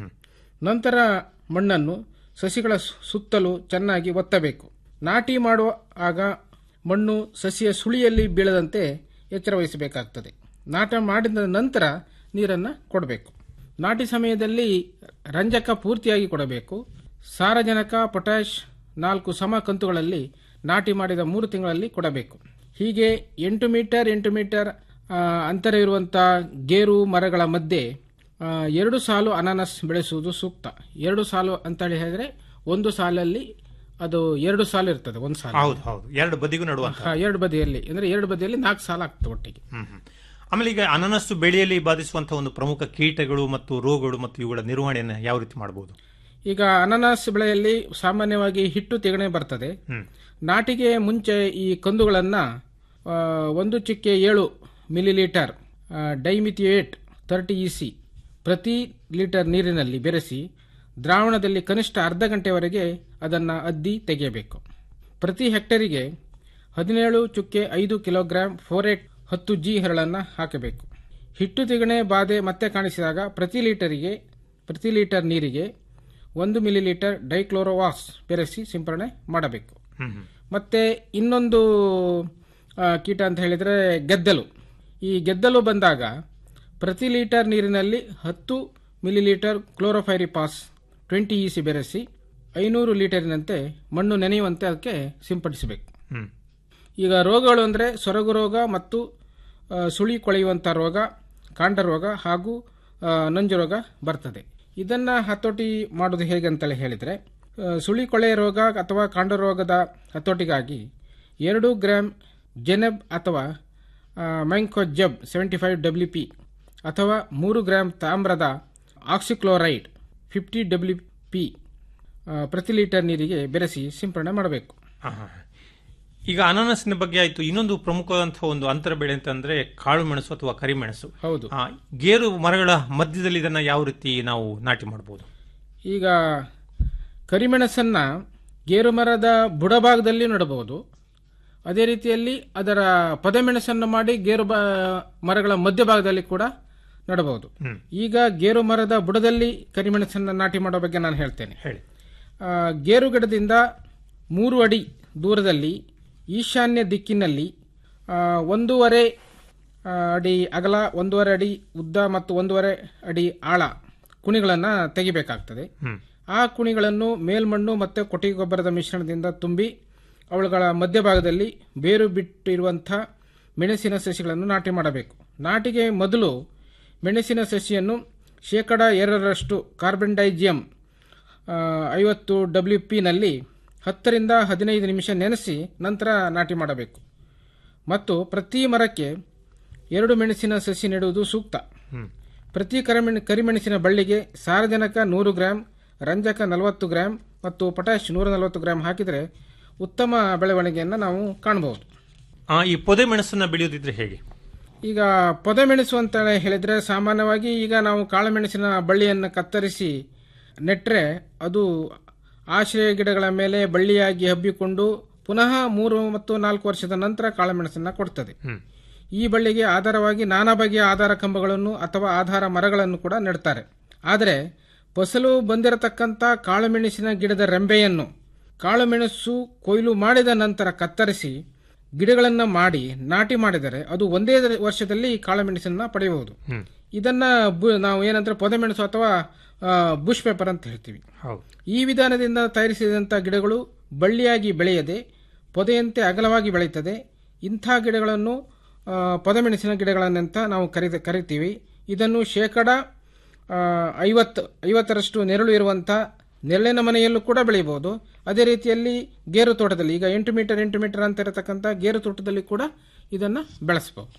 ನಂತರ ಮಣ್ಣನ್ನು ಸಸಿಗಳ ಸು- ಸುತ್ತಲೂ ಚೆನ್ನಾಗಿ ಒತ್ತಬೇಕು ನಾಟಿ ಮಾಡುವ ಆಗ ಮಣ್ಣು ಸಸಿಯ ಸುಳಿಯಲ್ಲಿ ಬೀಳದಂತೆ ಎಚ್ಚರ ವಹಿಸಬೇಕಾಗ್ತದೆ ನಾಟ ಮಾಡಿದ ನಂತರ ನೀರನ್ನು ಕೊಡಬೇಕು ನಾಟಿ ಸಮಯದಲ್ಲಿ ರಂಜಕ ಪೂರ್ತಿಯಾಗಿ ಕೊಡಬೇಕು ಸಾರಜನಕ ಪೊಟ್ಯಾಷ್ ನಾಲ್ಕು ಸಮ ಕಂತುಗಳಲ್ಲಿ ನಾಟಿ ಮಾಡಿದ ಮೂರು ತಿಂಗಳಲ್ಲಿ ಕೊಡಬೇಕು ಹೀಗೆ ಎಂಟು ಮೀಟರ್ ಎಂಟು ಮೀಟರ್ ಆ, ಅಂತರ ಇರುವಂಥ ಗೇರು ಮರಗಳ ಮಧ್ಯೆ ಆ, ಎರಡು ಸಾಲು ಅನಾನಸ್ ಬೆಳೆಸುವುದು ಸೂಕ್ತ ಎರಡು ಸಾಲು ಅಂತೇಳಿ ಹೇಳಿದ್ರೆ ಒಂದು ಸಾಲಲ್ಲಿ ಅದು ಎರಡು ಸಾಲು ಇರ್ತದೆ ಒಂದು ಸಾಲು ಹೌದು ಹೌದು ಎರಡು ಬದಿಗೂ ನಡುವಂತ ಹಾ, ಎರಡು ಬದಿಯಲ್ಲಿ ಅಂದ್ರೆ ಎರಡು ಬದಿಯಲ್ಲಿ ನಾಲ್ಕು ಸಾಲ ಆಗ್ತದೆ ಒಟ್ಟಿಗೆ ಹ್ಮ್ ಹ್ಮ್. ಆಮೇಲೆ ಈಗ ಅನನಸ್ಸು ಬೆಳೆಯಲ್ಲಿ ಬಾಧಿಸುವಂತಹ ಒಂದು ಪ್ರಮುಖ ಕೀಟಗಳು ಮತ್ತು ರೋಗಗಳು ಮತ್ತು ಇವುಗಳ ನಿರ್ವಹಣೆಯನ್ನು ಯಾವ ರೀತಿ ಮಾಡಬಹುದು ಈಗ ಅನಾನಸ್ ಬೆಳೆಯಲ್ಲಿ ಸಾಮಾನ್ಯವಾಗಿ ಹಿಟ್ಟು ತೆಗಣೆ ಬರ್ತದೆ ನಾಟಿಗೆ ಮುಂಚೆ ಈ ಕಂದುಗಳನ್ನ ಆ, ಒಂದು ಚಿಕ್ಕೆ ಏಳು millilitre dimethoate thirty E C ಪ್ರತಿ ಲೀಟರ್ ನೀರಿನಲ್ಲಿ ಬೆರೆಸಿ ದ್ರಾವಣದಲ್ಲಿ ಕನಿಷ್ಠ ಅರ್ಧ ಗಂಟೆವರೆಗೆ ಅದನ್ನು ಅದ್ದಿ ತೆಗೆಯಬೇಕು ಪ್ರತಿ ಹೆಕ್ಟರಿಗೆ ಹದಿನೇಳು ಚುಕ್ಕೆ ಐದು ಕಿಲೋಗ್ರಾಂ ಫೋರೇಟ್ ಹತ್ತು ಜಿ ಹರಳನ್ನು ಹಾಕಬೇಕು ಹಿಟ್ಟು ತಿಗಣೆ ಬಾಧೆ ಮತ್ತೆ ಕಾಣಿಸಿದಾಗ ಪ್ರತಿ ಲೀಟರಿಗೆ ಪ್ರತಿ ಲೀಟರ್ ನೀರಿಗೆ ಒಂದು ಮಿಲಿಲೀಟರ್ ಡೈಕ್ಲೋರೋವಾಸ್ ಬೆರೆಸಿ ಸಿಂಪರಣೆ ಮಾಡಬೇಕು ಮತ್ತೆ ಇನ್ನೊಂದು ಆ, ಕೀಟ ಅಂತ ಹೇಳಿದರೆ ಗೆದ್ದಲು ಈ ಗೆದ್ದಲು ಬಂದಾಗ ಪ್ರತಿ ಲೀಟರ್ ನೀರಿನಲ್ಲಿ ಹತ್ತು millilitre chlorpyrifos twenty E C ಬೆರೆಸಿ ಐನೂರು ಲೀಟರಿನಂತೆ ಮಣ್ಣು ನೆನೆಯುವಂತೆ ಅದಕ್ಕೆ ಸಿಂಪಡಿಸಬೇಕು ಈಗ ರೋಗಗಳು ಅಂದರೆ ಸೊರಗು ರೋಗ ಮತ್ತು ಆ, ಸುಳಿ ಕೊಳೆಯುವಂಥ ರೋಗ ಕಾಂಡ ರೋಗ ಹಾಗೂ ಆ, ನಂಜು ರೋಗ ಬರ್ತದೆ ಇದನ್ನು ಹತೋಟಿ ಮಾಡೋದು ಹೇಗೆ ಅಂತೇಳಿ ಹೇಳಿದರೆ ಆ, ಸುಳಿ ಕೊಳೆ ರೋಗ ಅಥವಾ ಕಾಂಡ ರೋಗದ ಹತೋಟಿಗಾಗಿ ಎರಡು ಗ್ರಾಮ್ ಜೆನೆಬ್ ಅಥವಾ mancozeb seventy five W P ಅಥವಾ ಮೂರು ಗ್ರಾಮ್ ತಾಮ್ರದ ಆಕ್ಸಿಕ್ಲೋರೈಡ್ ಫಿಫ್ಟಿ ಡಬ್ಲ್ಯೂ ಪಿ ಪ್ರತಿ ಲೀಟರ್ ನೀರಿಗೆ ಬೆರೆಸಿ ಸಿಂಪರಣೆ ಮಾಡಬೇಕು ಈಗ ಅನಾನಸಿನ ಬಗ್ಗೆ ಆಯ್ತು ಇನ್ನೊಂದು ಪ್ರಮುಖವಾದಂತಹ ಒಂದು ಅಂತರ ಬೆಳೆ ಅಂತಂದ್ರೆ ಕಾಳು ಮೆಣಸು ಅಥವಾ ಕರಿಮೆಣಸು ಹೌದು ಆ, ಗೇರು ಮರಗಳ ಮಧ್ಯದಲ್ಲಿ ಇದನ್ನ ಯಾವ ರೀತಿ ನಾವು ನಾಟಿ ಮಾಡಬಹುದು ಈಗ ಕರಿಮೆಣಸನ್ನ ಗೇರು ಮರದ ಬುಡಭಾಗದಲ್ಲಿ ನೆಡಬಹುದು ಅದೇ ರೀತಿಯಲ್ಲಿ ಅದರ ಪದಮೆಣಸನ್ನು ಮಾಡಿ ಗೇರು ಬ ಮರಗಳ ಮಧ್ಯಭಾಗದಲ್ಲಿ ಕೂಡ ನೆಡಬಹುದು ಈಗ ಗೇರು ಮರದ ಬುಡದಲ್ಲಿ ಕರಿಮೆಣಸನ್ನು ನಾಟಿ ಮಾಡೋ ಬಗ್ಗೆ ನಾನು ಹೇಳ್ತೇನೆ ಹೇಳಿ ಆ, ಗೇರು ಗಿಡದಿಂದ ಮೂರು ಅಡಿ ದೂರದಲ್ಲಿ ಈಶಾನ್ಯ ದಿಕ್ಕಿನಲ್ಲಿ ಆ, ಒಂದೂವರೆ ಆ, ಅಡಿ ಅಗಲ ಒಂದೂವರೆ ಅಡಿ ಉದ್ದ ಮತ್ತು ಒಂದೂವರೆ ಅಡಿ ಆಳ ಕುಣಿಗಳನ್ನು ತೆಗಿಬೇಕಾಗ್ತದೆ ಆ ಕುಣಿಗಳನ್ನು ಮೇಲ್ಮಣ್ಣು ಮತ್ತು ಕೊಟ್ಟಿಗೆ ಗೊಬ್ಬರದ ಮಿಶ್ರಣದಿಂದ ತುಂಬಿ ಅವುಗಳ ಮಧ್ಯಭಾಗದಲ್ಲಿ ಬೇರು ಬಿಟ್ಟಿರುವಂಥ ಮೆಣಸಿನ ಸಸಿಗಳನ್ನು ನಾಟಿ ಮಾಡಬೇಕು ನಾಟಿಗೆ ಮೊದಲು ಮೆಣಸಿನ ಸಸಿಯನ್ನು ಶೇಕಡ ಎರಡರಷ್ಟು ಕಾರ್ಬನ್ ಡೈಜಿಯಂ ಆ, ಐವತ್ತು ಡಬ್ಲ್ಯೂ ಪಿನಲ್ಲಿ ಹತ್ತರಿಂದ ಹದಿನೈದು ನಿಮಿಷ ನೆನೆಸಿ ನಂತರ ನಾಟಿ ಮಾಡಬೇಕು ಮತ್ತು ಪ್ರತಿ ಮರಕ್ಕೆ ಎರಡು ಮೆಣಸಿನ ಸಸಿ ನೆಡುವುದು ಸೂಕ್ತ ಪ್ರತಿ ಕರಿಮೆಣ ಕರಿಮೆಣಸಿನ ಬಳ್ಳಿಗೆ ಸಾರಜನಕ ನೂರು ಗ್ರಾಂ ರಂಜಕ ನಲವತ್ತು ಗ್ರಾಂ ಮತ್ತು ಪೊಟ್ಯಾಶ್ ನೂರ ನಲವತ್ತು ಗ್ರಾಂ ಹಾಕಿದರೆ ಉತ್ತಮ ಬೆಳವಣಿಗೆಯನ್ನು ನಾವು ಕಾಣಬಹುದು ಆ, ಈ ಪೊದೆ ಮೆಣಸನ್ನ ಬೆಳೆಯೋದಿದ್ರೆ ಹೇಗೆ ಈಗ ಪೊದೆ ಮೆಣಸು ಅಂತ ಹೇಳಿದ್ರೆ ಸಾಮಾನ್ಯವಾಗಿ ಈಗ ನಾವು ಕಾಳುಮೆಣಸಿನ ಬಳ್ಳಿಯನ್ನು ಕತ್ತರಿಸಿ ನೆಟ್ಟರೆ ಅದು ಆಶ್ರಯ ಗಿಡಗಳ ಮೇಲೆ ಬಳ್ಳಿಯಾಗಿ ಹಬ್ಬಿಕೊಂಡು ಪುನಃ ಮೂರು ಮತ್ತು ನಾಲ್ಕು ವರ್ಷದ ನಂತರ ಕಾಳುಮೆಣಸನ್ನು ಕೊಡ್ತದೆ ಈ ಬಳ್ಳಿಗೆ ಆಧಾರವಾಗಿ ನಾನಾ ಬಗೆಯ ಆಧಾರ ಕಂಬಗಳನ್ನು ಅಥವಾ ಆಧಾರ ಮರಗಳನ್ನು ಕೂಡ ನೆಡ್ತಾರೆ ಆದರೆ ಫಸಲು ಬಂದಿರತಕ್ಕಂಥ ಕಾಳುಮೆಣಸಿನ ಗಿಡದ ರೆಂಬೆಯನ್ನು ಕಾಳುಮೆಣಸು ಕೊಯ್ಲು ಮಾಡಿದ ನಂತರ ಕತ್ತರಿಸಿ ಗಿಡಗಳನ್ನು ಮಾಡಿ ನಾಟಿ ಮಾಡಿದರೆ ಅದು ಒಂದೇ ದ- ವರ್ಷದಲ್ಲಿ ಕಾಳುಮೆಣಸನ್ನ ಪಡೆಯಬಹುದು ಇದನ್ನ ಬು- ನಾವು ಏನಂದ್ರೆ ಪೊದೆಮೆಣಸು ಅಥವಾ ಆ, ಬುಷ್ ಪೇಪರ್ ಅಂತ ಹೇಳ್ತೀವಿ ಈ ವಿಧಾನದಿಂದ ತಯಾರಿಸಿದಂಥ ಗಿಡಗಳು ಬಳ್ಳಿಯಾಗಿ ಬೆಳೆಯದೆ ಪೊದೆಯಂತೆ ಅಗಲವಾಗಿ ಬೆಳೆಯುತ್ತದೆ ಇಂಥ ಗಿಡಗಳನ್ನು ಆ, ಪೊದೆಮೆಣಸಿನ ಗಿಡಗಳನ್ನಂತ ನಾವು ಕರೀತ ಕರಿತೀವಿ ಇದನ್ನು ಶೇಕಡ ಆ, ಐವತ್ತು ಐವತ್ತರಷ್ಟು ನೆರಳು ಇರುವಂಥ ನೆರಳಿನ ಮನೆಯಲ್ಲೂ ಕೂಡ ಬೆಳೆಯಬಹುದು ಅದೇ ರೀತಿಯಲ್ಲಿ ಗೇರು ತೋಟದಲ್ಲಿ ಈಗ ಎಂಟು ಮೀಟರ್ ಎಂಟು ಮೀಟರ್ ಅಂತ ಇರತಕ್ಕಂಥ ಗೇರು ತೋಟದಲ್ಲಿ ಕೂಡ ಇದನ್ನು ಬೆಳೆಸಬಹುದು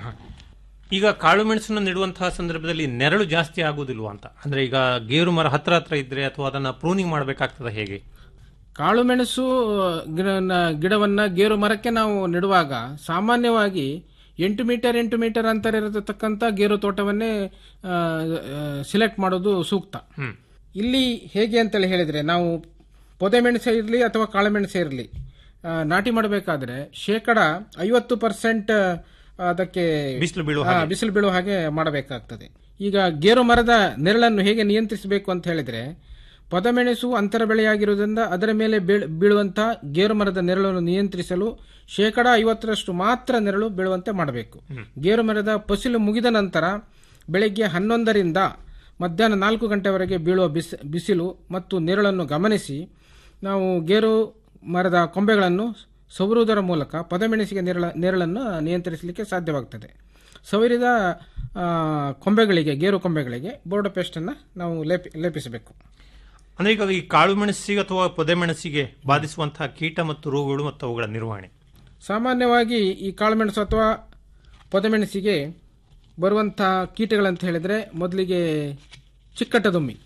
ಈಗ ಕಾಳು ಮೆಣಸನ್ನು ನೆಡುವಂತಹ ಸಂದರ್ಭದಲ್ಲಿ ನೆರಳು ಜಾಸ್ತಿ ಆಗುವುದಿಲ್ವಾ ಅಂತ ಅಂದ್ರೆ ಈಗ ಗೇರು ಮರ ಹತ್ರ ಹತ್ರ ಇದ್ರೆ ಅಥವಾ ಅದನ್ನ ಪ್ರೂನಿಂಗ್ ಮಾಡಬೇಕಾಗ್ತದ ಹೇಗೆ ಕಾಳು ಮೆಣಸು ಗಿಡನ ಗಿಡವನ್ನ ಗೇರು ಮರಕ್ಕೆ ನಾವು ನೆಡುವಾಗ ಸಾಮಾನ್ಯವಾಗಿ ಎಂಟು ಮೀಟರ್ ಎಂಟು ಮೀಟರ್ ಅಂತರ ಇರತಕ್ಕಂಥ ಗೇರು ತೋಟವನ್ನೇ ಸಿಲೆಕ್ಟ್ ಮಾಡೋದು ಸೂಕ್ತ ಇಲ್ಲಿ ಹೇಗೆ ಅಂತೇಳಿ ಹೇಳಿದ್ರೆ ನಾವು ಪೊದೆ ಮೆಣಸೆ ಇರಲಿ ಅಥವಾ ಕಾಳುಮೆಣಸೆ ಇರಲಿ ನಾಟಿ ಮಾಡಬೇಕಾದ್ರೆ ಶೇಕಡ ಐವತ್ತು ಪರ್ಸೆಂಟ್ ಅದಕ್ಕೆ ಬಿಸಿಲು ಬೀಳುವ ಹಾ, ಹಾಗೆ. ಬಿಸಿಲು ಬೀಳುವ ಹಾಗೆ ಮಾಡಬೇಕಾಗ್ತದೆ ಈಗ ಗೇರು ಮರದ ನೆರಳನ್ನು ಹೇಗೆ ನಿಯಂತ್ರಿಸಬೇಕು ಅಂತ ಹೇಳಿದ್ರೆ ಪದಮೆಣಸು ಅಂತರ ಬೆಳೆಯಾಗಿರುವುದರಿಂದ ಅದರ ಮೇಲೆ ಬೀಳ್- ಬೀಳುವಂತಹ ಗೇರು ಮರದ ನೆರಳನ್ನು ನಿಯಂತ್ರಿಸಲು ಶೇಕಡ ಐವತ್ತರಷ್ಟು ಮಾತ್ರ ನೆರಳು ಬೀಳುವಂತೆ ಮಾಡಬೇಕು ಗೇರು ಮರದ ಫಸಲು ಮುಗಿದ ನಂತರ ಬೆಳಗ್ಗೆ ಹನ್ನೊಂದರಿಂದ ಮಧ್ಯಾಹ್ನ ನಾಲ್ಕು ಗಂಟೆವರೆಗೆ ಬೀಳುವ ಬಿಸ್ ಬಿಸಿಲು ಮತ್ತು ನೆರಳನ್ನು ಗಮನಿಸಿ ನಾವು ಗೇರು ಮರದ ಕೊಂಬೆಗಳನ್ನು ಸವರುವುದರ ಮೂಲಕ ಪದಮೆಣಸಿಗೆ ನೆರಳ ನೆರಳನ್ನು ನಿಯಂತ್ರಿಸಲಿಕ್ಕೆ ಸಾಧ್ಯವಾಗ್ತದೆ ಸವರಿದ ಆ, ಕೊಂಬೆಗಳಿಗೆ ಗೇರು ಕೊಂಬೆಗಳಿಗೆ ಬೋರ್ಡೋ ಪೇಸ್ಟನ್ನು ನಾವು ಲೇಪಿ ಲೇಪಿಸಬೇಕು ಅಂದ್ರೆ ಈಗ ಈ ಕಾಳು ಮೆಣಸಿಗೆ ಅಥವಾ ಪೊದೆ ಮೆಣಸಿಗೆ ಬಾಧಿಸುವಂತಹ ಕೀಟ ಮತ್ತು ರೋಗಗಳು ಮತ್ತು ಅವುಗಳ ನಿರ್ವಹಣೆ ಸಾಮಾನ್ಯವಾಗಿ ಈ ಕಾಳುಮೆಣಸು ಅಥವಾ ಪೊದೆಮೆಣಸಿಗೆ ಬರುವಂಥ ಕೀಟಗಳಂತ ಹೇಳಿದ್ರೆ ಮೊದಲಿಗೆ ಚಿಕ್ಕಟ ದುಂಬಿ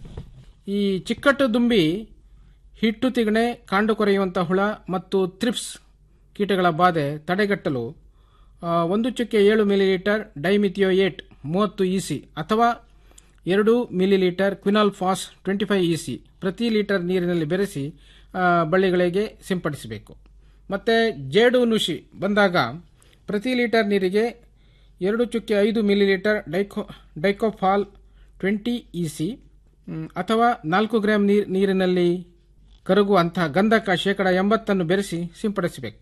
ಈ ಚಿಕ್ಕಟ್ಟು ದುಂಬಿ ಹಿಟ್ಟು ತಿಗಣೆ ಕಾಂಡು ಕೊರೆಯುವಂಥ ಹುಳ ಮತ್ತು ಥ್ರಿಪ್ಸ್ ಕೀಟಗಳ ಬಾಧೆ ತಡೆಗಟ್ಟಲು ಆ, ಒಂದು ಚುಕ್ಕೆ ಏಳು ಮಿಲಿಲೀಟರ್ ಡೈಮಿಥಿಯೋಯೇಟ್ ಮೂವತ್ತು ಇಸಿ ಅಥವಾ ಎರಡು millilitre quinalphos twenty five E C ಪ್ರತಿ ಲೀಟರ್ ನೀರಿನಲ್ಲಿ ಬೆರೆಸಿ ಆ, ಬಳ್ಳಿಗಳಿಗೆ ಸಿಂಪಡಿಸಬೇಕು ಮತ್ತು ಜೇಡು ನುಷಿ ಬಂದಾಗ ಪ್ರತಿ ಲೀಟರ್ ನೀರಿಗೆ ಎರಡು ಚುಕ್ಕೆ ಐದು ಮಿಲಿಲೀಟರ್ ಡೈಕೋ ಡೈಕೋಫಾಲ್ ಟ್ವೆಂಟಿ ಇಸಿ ಅಥವಾ ನಾಲ್ಕು ಗ್ರಾಂ ನೀರ್ ನೀರಿನಲ್ಲಿ ಕರಗುವಂತಹ ಗಂಧಕ ಶೇಕಡ ಎಂಬತ್ತನ್ನು ಬೆರೆಸಿ ಸಿಂಪಡಿಸಬೇಕು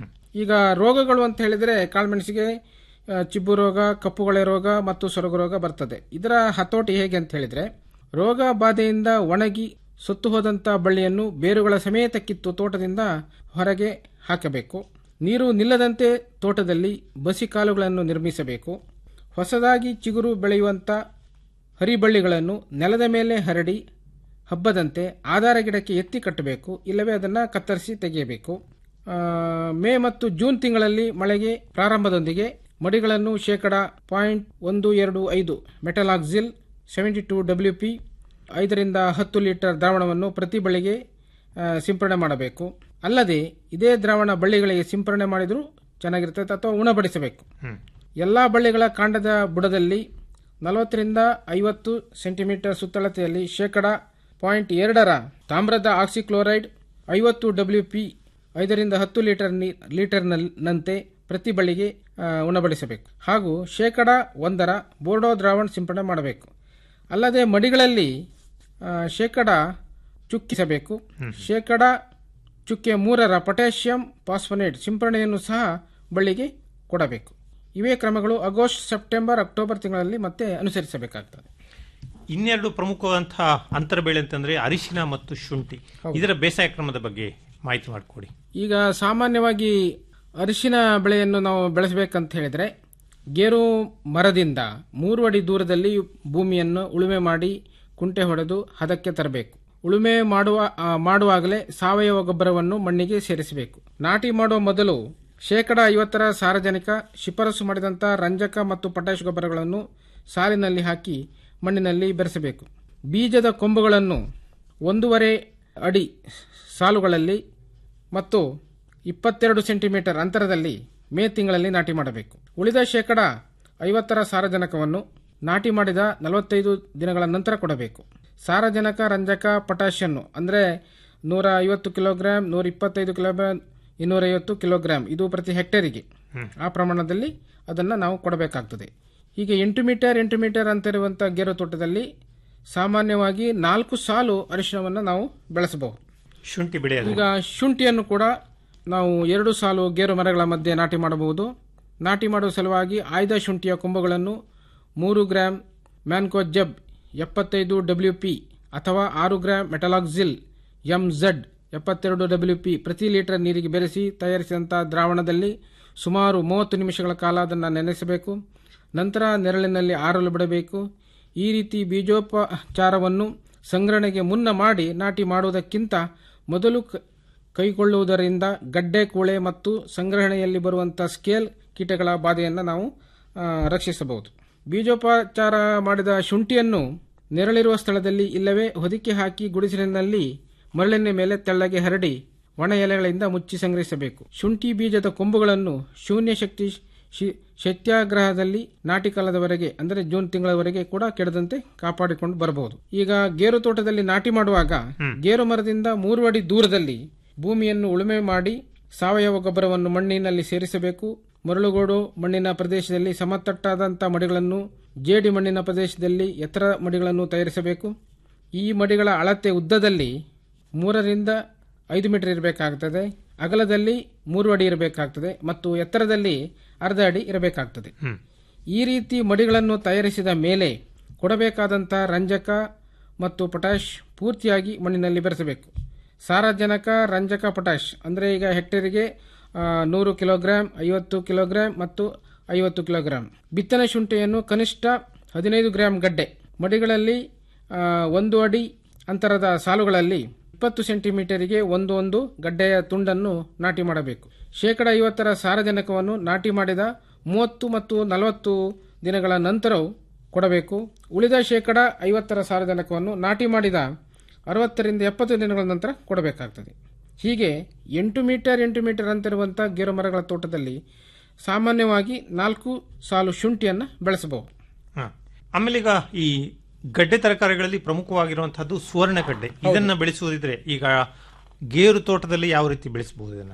ಈಗ ರೋಗಗಳು ಅಂತ ಹೇಳಿದರೆ ಕಾಳುಮೆಣಸಿಗೆ ಆ, ಚಿಬ್ಬು ರೋಗ ಕಪ್ಪುಗೊಳೆ ರೋಗ ಮತ್ತು ಸೊರಗು ರೋಗ ಬರ್ತದೆ ಇದರ ಹತೋಟಿ ಹೇಗೆ ಅಂತ ಹೇಳಿದ್ರೆ ರೋಗ ಬಾಧೆಯಿಂದ ಒಣಗಿ ಸತ್ತು ಹೋದಂಥ ಬಳ್ಳಿಯನ್ನು ಬೇರುಗಳ ಸಮೇತ ಕಿತ್ತು ತೋಟದಿಂದ ಹೊರಗೆ ಹಾಕಬೇಕು ನೀರು ನಿಲ್ಲದಂತೆ ತೋಟದಲ್ಲಿ ಬಸಿ ಕಾಲುಗಳನ್ನು ನಿರ್ಮಿಸಬೇಕು ಹೊಸದಾಗಿ ಚಿಗುರು ಬೆಳೆಯುವಂಥ ಹರಿಬಳ್ಳಿಗಳನ್ನು ನೆಲದ ಮೇಲೆ ಹರಡಿ ಹಬ್ಬದಂತೆ ಆಧಾರ ಗಿಡಕ್ಕೆ ಎತ್ತಿ ಕಟ್ಟಬೇಕು ಇಲ್ಲವೇ ಅದನ್ನು ಕತ್ತರಿಸಿ ತೆಗೆಯಬೇಕು ಆ, ಮೇ ಮತ್ತು ಜೂನ್ ತಿಂಗಳಲ್ಲಿ ಮಳೆಗೆ ಪ್ರಾರಂಭದೊಂದಿಗೆ ಮಡಿಗಳನ್ನು ಶೇಕಡ ಪಾಯಿಂಟ್ ಒಂದು ಎರಡು ಐದು metalaxyl seventy two W P ಐದರಿಂದ ಹತ್ತು ಲೀಟರ್ ದ್ರಾವಣವನ್ನು ಪ್ರತಿ ಬಳ್ಳಿಗೆ ಆ, ಸಿಂಪರಣೆ ಮಾಡಬೇಕು ಅಲ್ಲದೆ ಇದೇ ದ್ರಾವಣ ಬಳ್ಳಿಗಳಿಗೆ ಸಿಂಪರಣೆ ಮಾಡಿದರೂ ಚೆನ್ನಾಗಿರ್ತದೆ ಅಥವಾ ಉಣಬಡಿಸಬೇಕು ಎಲ್ಲ ಬಳ್ಳಿಗಳ ಕಾಂಡದ ಬುಡದಲ್ಲಿ ನಲವತ್ತರಿಂದ ಐವತ್ತು ಸೆಂಟಿಮೀಟರ್ ಸುತ್ತಳತೆಯಲ್ಲಿ ಶೇಕಡ ಪಾಯಿಂಟ್ ಎರಡರ ತಾಮ್ರದ ಆಕ್ಸಿಕ್ಲೋರೈಡ್ ಐವತ್ತು ಡಬ್ಲ್ಯೂ ಪಿ ಐದರಿಂದ ಹತ್ತು ಲೀಟರ್ ನೀ ಲೀಟರ್ನಂತೆ ಪ್ರತಿ ಬಳ್ಳಿಗೆ ಆ, ಉಣಬಡಿಸಬೇಕು ಹಾಗೂ ಶೇಕಡ ಒಂದರ ಬೋರ್ಡೋ ದ್ರಾವಣ ಸಿಂಪಡಣೆ ಮಾಡಬೇಕು ಅಲ್ಲದೆ ಮಡಿಗಳಲ್ಲಿ ಆ, ಶೇಕಡ ಚುಕ್ಕಿಸಬೇಕು ಶೇಕಡ ಚುಕ್ಕೆ ಮೂರರ ಪೊಟ್ಯಾಷಿಯಂ ಫಾಸ್ಫನೇಟ್ ಸಿಂಪರಣೆಯನ್ನು ಸಹ ಬಳ್ಳಿಗೆ ಕೊಡಬೇಕು ಇವೇ ಕ್ರಮಗಳು ಆಗಸ್ಟ್ ಸೆಪ್ಟೆಂಬರ್ ಅಕ್ಟೋಬರ್ ತಿಂಗಳಲ್ಲಿ ಮತ್ತೆ ಅನುಸರಿಸಬೇಕಾಗ್ತದೆ ಇನ್ನೆರಡು ಪ್ರಮುಖವಾದಂತಹ ಅಂತರ ಬೆಳೆ ಅಂತಂದ್ರೆ ಅರಿಶಿನ ಮತ್ತು ಶುಂಠಿ ಇದರ ಬೇಸಾಯ ಕ್ರಮದ ಬಗ್ಗೆ ಮಾಹಿತಿ ಮಾಡಿಕೊಡಿ ಈಗ ಸಾಮಾನ್ಯವಾಗಿ ಅರಿಶಿನ ಬೆಳೆಯನ್ನು ನಾವು ಬೆಳೆಸಬೇಕಂತ ಹೇಳಿದ್ರೆ ಗೇರು ಮರದಿಂದ ಮೂರು ಅಡಿ ದೂರದಲ್ಲಿ ಭೂಮಿಯನ್ನು ಉಳುಮೆ ಮಾಡಿ ಕುಂಟೆ ಹೊಡೆದು ಹದಕ್ಕೆ ತರಬೇಕು ಉಳುಮೆ ಮಾಡುವ ಆ, ಮಾಡುವಾಗಲೇ ಸಾವಯವ ಗೊಬ್ಬರವನ್ನು ಮಣ್ಣಿಗೆ ಸೇರಿಸಬೇಕು ನಾಟಿ ಮಾಡುವ ಮೊದಲು ಶೇಕಡ ಐವತ್ತರ ಸಾರಜನಕ ಶಿಫಾರಸು ಮಾಡಿದಂಥ ರಂಜಕ ಮತ್ತು ಪೊಟ್ಯಾಷ್ ಗೊಬ್ಬರಗಳನ್ನು ಸಾಲಿನಲ್ಲಿ ಹಾಕಿ ಮಣ್ಣಿನಲ್ಲಿ ಬೆರೆಸಬೇಕು ಬೀಜದ ಕೊಂಬುಗಳನ್ನು ಒಂದೂವರೆ ಅಡಿ ಸಾಲುಗಳಲ್ಲಿ ಮತ್ತು ಇಪ್ಪತ್ತೆರಡು ಸೆಂಟಿಮೀಟರ್ ಅಂತರದಲ್ಲಿ ಮೇ ತಿಂಗಳಲ್ಲಿ ನಾಟಿ ಮಾಡಬೇಕು ಉಳಿದ ಶೇಕಡ ಐವತ್ತರ ಸಾರಜನಕವನ್ನು ನಾಟಿ ಮಾಡಿದ ನಲವತ್ತೈದು ದಿನಗಳ ನಂತರ ಕೊಡಬೇಕು ಸಾರಜನಕ ರಂಜಕ ಪೊಟ್ಯಾಷಿಯನ್ನು ಅಂದರೆ ನೂರ ಐವತ್ತು ಕಿಲೋಗ್ರಾಂ ನೂರ ಇಪ್ಪತ್ತೈದು ಕಿಲೋಗ್ರಾಂ ಇನ್ನೂರೈವತ್ತು ಕಿಲೋಗ್ರಾಂ ಇದು ಪ್ರತಿ ಹೆಕ್ಟೇರಿಗೆ ಆ ಪ್ರಮಾಣದಲ್ಲಿ ಅದನ್ನು ನಾವು ಕೊಡಬೇಕಾಗ್ತದೆ ಹೀಗೆ ಎಂಟು ಮೀಟರ್ ಎಂಟು ಮೀಟರ್ ಅಂತಿರುವಂಥ ಗೇರು ತೋಟದಲ್ಲಿ ಸಾಮಾನ್ಯವಾಗಿ ನಾಲ್ಕು ಸಾಲು ಅರಿಶಿಣವನ್ನು ನಾವು ಬೆಳೆಸಬಹುದು ಶುಂಠಿ ಬೆಳೆಯೋದು ಈಗ ಶುಂಠಿಯನ್ನು ಕೂಡ ನಾವು ಎರಡು ಸಾಲು ಗೇರು ಮರಗಳ ಮಧ್ಯೆ ನಾಟಿ ಮಾಡಬಹುದು ನಾಟಿ ಮಾಡುವ ಸಲುವಾಗಿ ಆಯ್ದ ಶುಂಠಿಯ ಕೊಂಬುಗಳನ್ನು ಮೂರು ಗ್ರಾಂ ಮ್ಯಾನ್ಕೋ ಜಬ್ ಎಪ್ಪತ್ತೈದು ಡಬ್ಲ್ಯೂ ಪಿ ಅಥವಾ ಆರು ಗ್ರಾಂ ಮೆಟಲಾಕ್ಸಿಲ್ ಎಂ ಝಡ್ ಎಪ್ಪತ್ತೆರಡು ಡಬ್ಲ್ಯೂ ಪಿ ಪ್ರತಿ ಲೀಟರ್ ನೀರಿಗೆ ಬೆರೆಸಿ ತಯಾರಿಸಿದಂಥ ದ್ರಾವಣದಲ್ಲಿ ಸುಮಾರು ಮೂವತ್ತು ನಿಮಿಷಗಳ ಕಾಲ ಅದನ್ನು ನೆನೆಸಬೇಕು ನಂತರ ನೆರಳಿನಲ್ಲಿ ಆರಲು ಬಿಡಬೇಕು ಈ ರೀತಿ ಬೀಜೋಪಚಾರವನ್ನು ಸಂಗ್ರಹಣೆಗೆ ಮುನ್ನ ಮಾಡಿ ನಾಟಿ ಮಾಡುವುದಕ್ಕಿಂತ ಮೊದಲು ಕ- ಕೈಗೊಳ್ಳುವುದರಿಂದ ಗಡ್ಡೆ ಕೂಳೆ ಮತ್ತು ಸಂಗ್ರಹಣೆಯಲ್ಲಿ ಬರುವಂಥ ಸ್ಕೇಲ್ ಕೀಟಗಳ ಬಾಧೆಯನ್ನು ನಾವು ಆ, ರಕ್ಷಿಸಬಹುದು ಬೀಜೋಪಚಾರ ಮಾಡಿದ ಶುಂಠಿಯನ್ನು ನೆರಳಿರುವ ಸ್ಥಳದಲ್ಲಿ ಇಲ್ಲವೇ ಹೊದಿಕೆ ಹಾಕಿ ಗುಡಿಸಲಿನಲ್ಲಿ ಮರಳಿನ ಮೇಲೆ ತೆಳ್ಳಗೆ ಹರಡಿ ಒಣ ಎಲೆಗಳಿಂದ ಮುಚ್ಚಿ ಸಂಗ್ರಹಿಸಬೇಕು ಶುಂಠಿ ಬೀಜದ ಕೊಂಬುಗಳನ್ನು ಶೂನ್ಯ ಶಕ್ತಿ ಶಿ- ಸತ್ಯಾಗ್ರಹದಲ್ಲಿ ನಾಟಿ ಕಾಲದವರೆಗೆ ಅಂದರೆ ಜೂನ್ ತಿಂಗಳವರೆಗೆ ಕೂಡ ಕೆಡದಂತೆ ಕಾಪಾಡಿಕೊಂಡು ಬರಬಹುದು ಈಗ ಗೇರು ತೋಟದಲ್ಲಿ ನಾಟಿ ಮಾಡುವಾಗ ಗೇರು ಮರದಿಂದ ಮೂರು ಅಡಿ ದೂರದಲ್ಲಿ ಭೂಮಿಯನ್ನು ಉಳುಮೆ ಮಾಡಿ ಸಾವಯವ ಗೊಬ್ಬರವನ್ನು ಮಣ್ಣಿನಲ್ಲಿ ಸೇರಿಸಬೇಕು ಮರಳುಗೋಡು ಮಣ್ಣಿನ ಪ್ರದೇಶದಲ್ಲಿ ಸಮತಟ್ಟಾದಂಥ ಮಡಿಗಳನ್ನು ಜೇಡಿ ಮಣ್ಣಿನ ಪ್ರದೇಶದಲ್ಲಿ ಎತ್ತರ ಮಡಿಗಳನ್ನು ತಯಾರಿಸಬೇಕು ಈ ಮಡಿಗಳ ಅಳತೆ ಉದ್ದದಲ್ಲಿ ಮೂರರಿಂದ ಐದು ಮೀಟರ್ ಇರಬೇಕಾಗ್ತದೆ ಅಗಲದಲ್ಲಿ ಮೂರು ಅಡಿ ಇರಬೇಕಾಗ್ತದೆ ಮತ್ತು ಎತ್ತರದಲ್ಲಿ ಅರ್ಧ ಅಡಿ ಇರಬೇಕಾಗ್ತದೆ ಈ ರೀತಿ ಮಡಿಗಳನ್ನು ತಯಾರಿಸಿದ ಮೇಲೆ ಕೊಡಬೇಕಾದಂಥ ರಂಜಕ ಮತ್ತು ಪೊಟ್ಯಾಷ್ ಪೂರ್ತಿಯಾಗಿ ಮಣ್ಣಿನಲ್ಲಿ ಬೆರೆಸಬೇಕು ಸಾರಜನಕ ರಂಜಕ ಪೊಟ್ಯಾಷ್ ಅಂದರೆ ಈಗ ಹೆಕ್ಟೇರಿಗೆ ಆ, ನೂರು ಕಿಲೋಗ್ರಾಂ ಐವತ್ತು ಕಿಲೋಗ್ರಾಂ ಮತ್ತು ಐವತ್ತು ಕಿಲೋಗ್ರಾಂ ಬಿತ್ತನೆ ಶುಂಠಿಯನ್ನು ಕನಿಷ್ಠ ಹದಿನೈದು ಗ್ರಾಂ ಗಡ್ಡೆ ಮಡಿಗಳಲ್ಲಿ ಆ, ಒಂದು ಅಡಿ ಅಂತರದ ಸಾಲುಗಳಲ್ಲಿ ಇಪ್ಪತ್ತು ಸೆಂಟಿಮೀಟರಿಗೆ ಒಂದು ಒಂದು ಗಡ್ಡೆಯ ತುಂಡನ್ನು ನಾಟಿ ಮಾಡಬೇಕು ಶೇಕಡ ಐವತ್ತರ ಸಾರಜನಕವನ್ನು ನಾಟಿ ಮಾಡಿದ ಮೂವತ್ತು ಮತ್ತು ನಲವತ್ತು ದಿನಗಳ ನಂತರವೂ ಕೊಡಬೇಕು ಉಳಿದ ಶೇಕಡ ಐವತ್ತರ ಸಾರಜನಕವನ್ನು ನಾಟಿ ಮಾಡಿದ ಅರವತ್ತರಿಂದ ಎಪ್ಪತ್ತು ದಿನಗಳ ನಂತರ ಕೊಡಬೇಕಾಗ್ತದೆ ಹೀಗೆ ಎಂಟು ಮೀಟರ್ ಎಂಟು ಮೀಟರ್ ಅಂತಿರುವಂಥ ಗೇರು ಮರಗಳ ತೋಟದಲ್ಲಿ ಸಾಮಾನ್ಯವಾಗಿ ನಾಲ್ಕು ಸಾಲು ಶುಂಠಿಯನ್ನು ಬೆಳೆಸಬಹುದು ಹ. ಆಮೇಲೆ ಈಗ ಈ ಗಡ್ಡೆ ತರಕಾರಿಗಳಲ್ಲಿ ಪ್ರಮುಖವಾಗಿರುವಂತಹದ್ದು ಸುವರ್ಣಗಡ್ಡೆ ಇದನ್ನ ಬೆಳೆಸುವುದಿದ್ರೆ ಈಗ ಗೇರು ತೋಟದಲ್ಲಿ ಯಾವ ರೀತಿ ಬೆಳೆಸಬಹುದು ಇದನ್ನ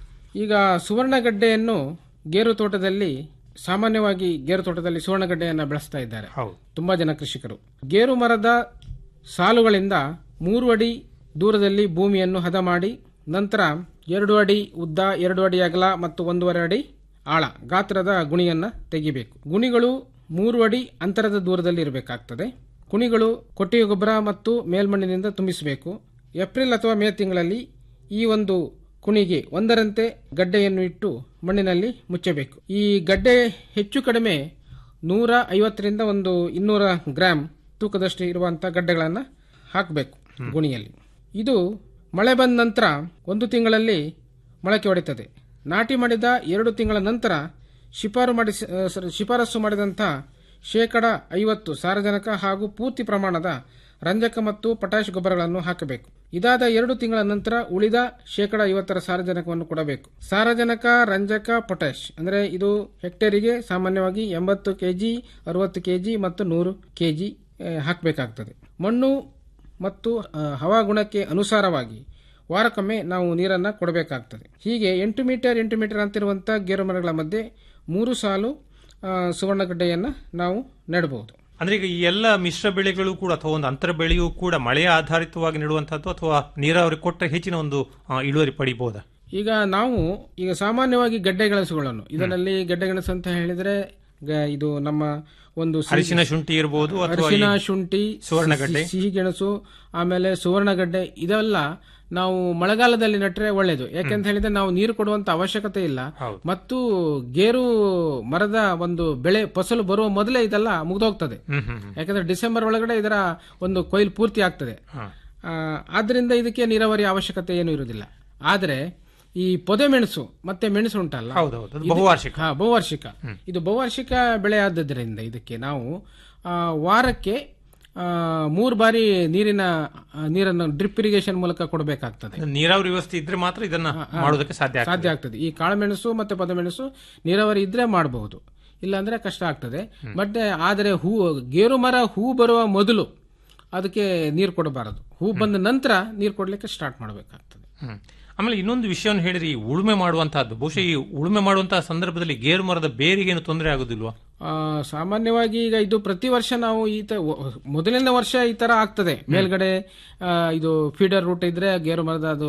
ಈಗ ಸುವರ್ಣಗಡ್ಡೆಯನ್ನು ಗೇರು ತೋಟದಲ್ಲಿ ಸಾಮಾನ್ಯವಾಗಿ ಗೇರು ತೋಟದಲ್ಲಿ ಸುವರ್ಣಗಡ್ಡೆಯನ್ನು ಬೆಳೆಸ್ತಾ ಇದ್ದಾರೆ ತುಂಬಾ ಜನ ಕೃಷಿಕರು ಗೇರು ಮರದ ಸಾಲುಗಳಿಂದ ಮೂರು ಅಡಿ ದೂರದಲ್ಲಿ ಭೂಮಿಯನ್ನು ಹದ ಮಾಡಿ ನಂತರ ಎರಡು ಅಡಿ ಉದ್ದ ಎರಡು ಅಡಿ ಅಗಲ ಮತ್ತು ಒಂದೂವರೆ ಅಡಿ ಆಳ ಗಾತ್ರದ ಗುಣಿಯನ್ನು ತೆಗಿಬೇಕು ಗುಣಿಗಳು ಮೂರು ಅಡಿ ಅಂತರದ ದೂರದಲ್ಲಿ ಇರಬೇಕಾಗ್ತದೆ ಕುಣಿಗಳು ಕೊಟ್ಟಿಗೆ ಗೊಬ್ಬರ ಮತ್ತು ಮೇಲ್ಮಣ್ಣಿನಿಂದ ತುಂಬಿಸಬೇಕು ಏಪ್ರಿಲ್ ಅಥವಾ ಮೇ ತಿಂಗಳಲ್ಲಿ ಈ ಒಂದು ಕುಣಿಗೆ ಒಂದರಂತೆ ಗಡ್ಡೆಯನ್ನು ಇಟ್ಟು ಮಣ್ಣಿನಲ್ಲಿ ಮುಚ್ಚಬೇಕು ಈ ಗಡ್ಡೆ ಹೆಚ್ಚು ಕಡಿಮೆ ನೂರ ಐವತ್ತರಿಂದ ಒಂದು ಇನ್ನೂರ ಗ್ರಾಂ ತೂಕದಷ್ಟು ಇರುವಂತಹ ಗಡ್ಡೆಗಳನ್ನು ಹಾಕಬೇಕು ಗುಣಿಯಲ್ಲಿ ಇದು ಮಳೆ ಬಂದ ನಂತರ ಒಂದು ತಿಂಗಳಲ್ಲಿ ಮೊಳಕೆ ಹೊಡಿತದೆ ನಾಟಿ ಮಾಡಿದ ಎರಡು ತಿಂಗಳ ನಂತರ ಶಿಫಾರು ಮಾಡಿ ಶಿಫಾರಸು ಮಾಡಿದಂಥ ಶೇಕಡ ಐವತ್ತು ಸಾರಜನಕ ಹಾಗೂ ಪೂರ್ತಿ ಪ್ರಮಾಣದ ರಂಜಕ ಮತ್ತು ಪೊಟ್ಯಾಷ್ ಗೊಬ್ಬರಗಳನ್ನು ಹಾಕಬೇಕು ಇದಾದ ಎರಡು ತಿಂಗಳ ನಂತರ ಉಳಿದ ಶೇಕಡ ಐವತ್ತರ ಸಾರಜನಕವನ್ನು ಕೊಡಬೇಕು ಸಾರಜನಕ ರಂಜಕ ಪೊಟ್ಯಾಷ್ ಅಂದರೆ ಇದು ಹೆಕ್ಟೇರಿಗೆ ಸಾಮಾನ್ಯವಾಗಿ ಎಂಬತ್ತು ಕೆಜಿ ಅರವತ್ತು ಕೆಜಿ ಮತ್ತು ನೂರು ಕೆಜಿ ಹಾಕಬೇಕಾಗ್ತದೆ ಮಣ್ಣು ಮತ್ತು ಆ, ಹವಾಗುಣಕ್ಕೆ ಅನುಸಾರವಾಗಿ ವಾರಕ್ಕೊಮ್ಮೆ ನಾವು ನೀರನ್ನು ಕೊಡಬೇಕಾಗ್ತದೆ ಹೀಗೆ ಎಂಟು ಮೀಟರ್ ಎಂಟು ಮೀಟರ್ ಅಂತಿರುವಂಥ ಗೇರು ಮರಗಳ ಮಧ್ಯೆ ಮೂರು ಸಾಲು ಆ, ಸುವರ್ಣಗಡ್ಡೆಯನ್ನು ನಾವು ನೆಡಬಹುದು ಅಂದ್ರೆ ಈಗ ಈ ಎಲ್ಲ ಮಿಶ್ರ ಬೆಳೆಗಳು ಕೂಡ ಅಥವಾ ಒಂದು ಅಂತರ ಬೆಳೆಯೂ ಕೂಡ ಮಳೆಯ ಆಧಾರಿತವಾಗಿ ನೆಡುವಂತಹದ್ದು ಅಥವಾ ನೀರಾವರಿ ಕೊಟ್ಟರೆ ಹೆಚ್ಚಿನ ಒಂದು ಆ, ಇಳುವರಿ ಪಡಿಬಹುದಾ ಈಗ ನಾವು ಈಗ ಸಾಮಾನ್ಯವಾಗಿ ಗಡ್ಡೆ ಗೆಣಸುಗಳನ್ನು ಇದರಲ್ಲಿ ಗಡ್ಡೆ ಗೆಣಸು ಅಂತ ಹೇಳಿದ್ರೆ ಗ- ಇದು ನಮ್ಮ ಒಂದು ಸಿಹಿ- ಅರಿಶಿನ ಶುಂಠಿ ಇರ್ಬೋದು ಅಥವಾ ಅರಿಶಿನ ಈ ಶುಂಠಿ ಸುವರ್ಣಗಡ್ಡೆ? ಸಿಹಿ- ಸಿಹಿ ಗೆಣಸು ಆಮೇಲೆ ಸುವರ್ಣಗಡ್ಡೆ ಇದೆಲ್ಲ ನಾವು ಮಳೆಗಾಲದಲ್ಲಿ ನೆಟ್ರೆ ಒಳ್ಳೇದು ಯಾಕೆಂತ ಹೇಳಿದ್ರೆ ನಾವು ನೀರು ಕೊಡುವಂತ ಅವಶ್ಯಕತೆ ಇಲ್ಲ ಮತ್ತು ಗೇರು ಮರದ ಒಂದು ಬೆಳೆ ಫಸಲು ಬರುವ ಮೊದಲೇ ಇದೆಲ್ಲ ಮುಗ್ದೋಗ್ತದೆ ಹ್ಮ್ ಹ್ಮ್ ಹ್ಮ್. ಯಾಕಂದ್ರೆ ಡಿಸೆಂಬರ್ ಒಳಗಡೆ ಇದರ ಒಂದು ಕೊಯ್ಲು ಪೂರ್ತಿ ಆಗ್ತದೆ ಹಾ. ಆ, ಆದ್ರಿಂದ ಇದಕ್ಕೆ ನೀರಾವರಿ ಅವಶ್ಯಕತೆ ಏನು ಇರುವುದಿಲ್ಲ ಆದರೆ ಈ ಪೊದೆ ಮೆಣಸು ಮತ್ತೆ ಮೆಣಸು ಉಂಟಲ್ಲ ಹೌದೌದು, ಅದು ಇದು- ಬಹುವಾರ್ಷಿಕ. ಹಾ, ಬಹುವಾರ್ಷಿಕ ಇದು ಬಹುವಾರ್ಷಿಕ ಬೆಳೆ ಆದದ್ರಿಂದ ಇದಕ್ಕೆ ನಾವು ಆ, ವಾರಕ್ಕೆ ಆ, ಮೂರು ಬಾರಿ ನೀರಿನ ಆ, ನೀರನ್ನು ಡ್ರಿಪ್ ಇರಿಗೇಷನ್ ಮೂಲಕ ಕೊಡಬೇಕಾಗ್ತದೆ ನೀರಾವರಿ ವ್ಯವಸ್ಥೆ ಇದ್ರೆ ಮಾತ್ರ ಇದನ್ನ ಮಾಡೋದಕ್ಕೆ ಸಾಧ್ಯ ಆಗ್ತದೆ. ಸಾಧ್ಯ ಆಗ್ತದೆ ಈ ಕಾಳುಮೆಣಸು ಮತ್ತೆ ಪದಮೆಣಸು ನೀರಾವರಿ ಇದ್ರೆ ಮಾಡಬಹುದು ಇಲ್ಲಾಂದ್ರೆ ಕಷ್ಟ ಆಗ್ತದೆ ಬಟ್ ಆದರೆ ಹೂ ಗೇರು ಮರ ಹೂ ಬರುವ ಮೊದಲು ಅದಕ್ಕೆ ನೀರು ಕೊಡಬಾರದು ಹೂ ಬಂದ ನಂತರ ನೀರು ಕೊಡ್ಲಿಕ್ಕೆ ಸ್ಟಾರ್ಟ್ ಮಾಡಬೇಕಾಗ್ತದೆ ಹ್ಮ್. ಆಮೇಲೆ ಇನ್ನೊಂದು ವಿಷಯವನ್ನು ಹೇಳಿರಿ ಈ ಉಳುಮೆ ಮಾಡುವಂತಹದ್ದು ಬಹುಶಃ ಈ ಉಳುಮೆ ಮಾಡುವಂತಹ ಸಂದರ್ಭದಲ್ಲಿ ಗೇರು ಮರದ ಬೇರಿಗೇನು ತೊಂದರೆ ಆಗುದಿಲ್ವಾ ಆ, ಸಾಮಾನ್ಯವಾಗಿ ಈಗ ಇದು ಪ್ರತಿ ವರ್ಷ ನಾವು ಈ ತ ವ- ಮೊದಲನೇ ವರ್ಷ ಈ ತರ ಆಗ್ತದೆ ಮೇಲ್ಗಡೆ ಆ, ಇದು ಫೀಡರ್ ರೂಟ್ ಇದ್ರೆ ಗೇರು ಮರದ ಅದು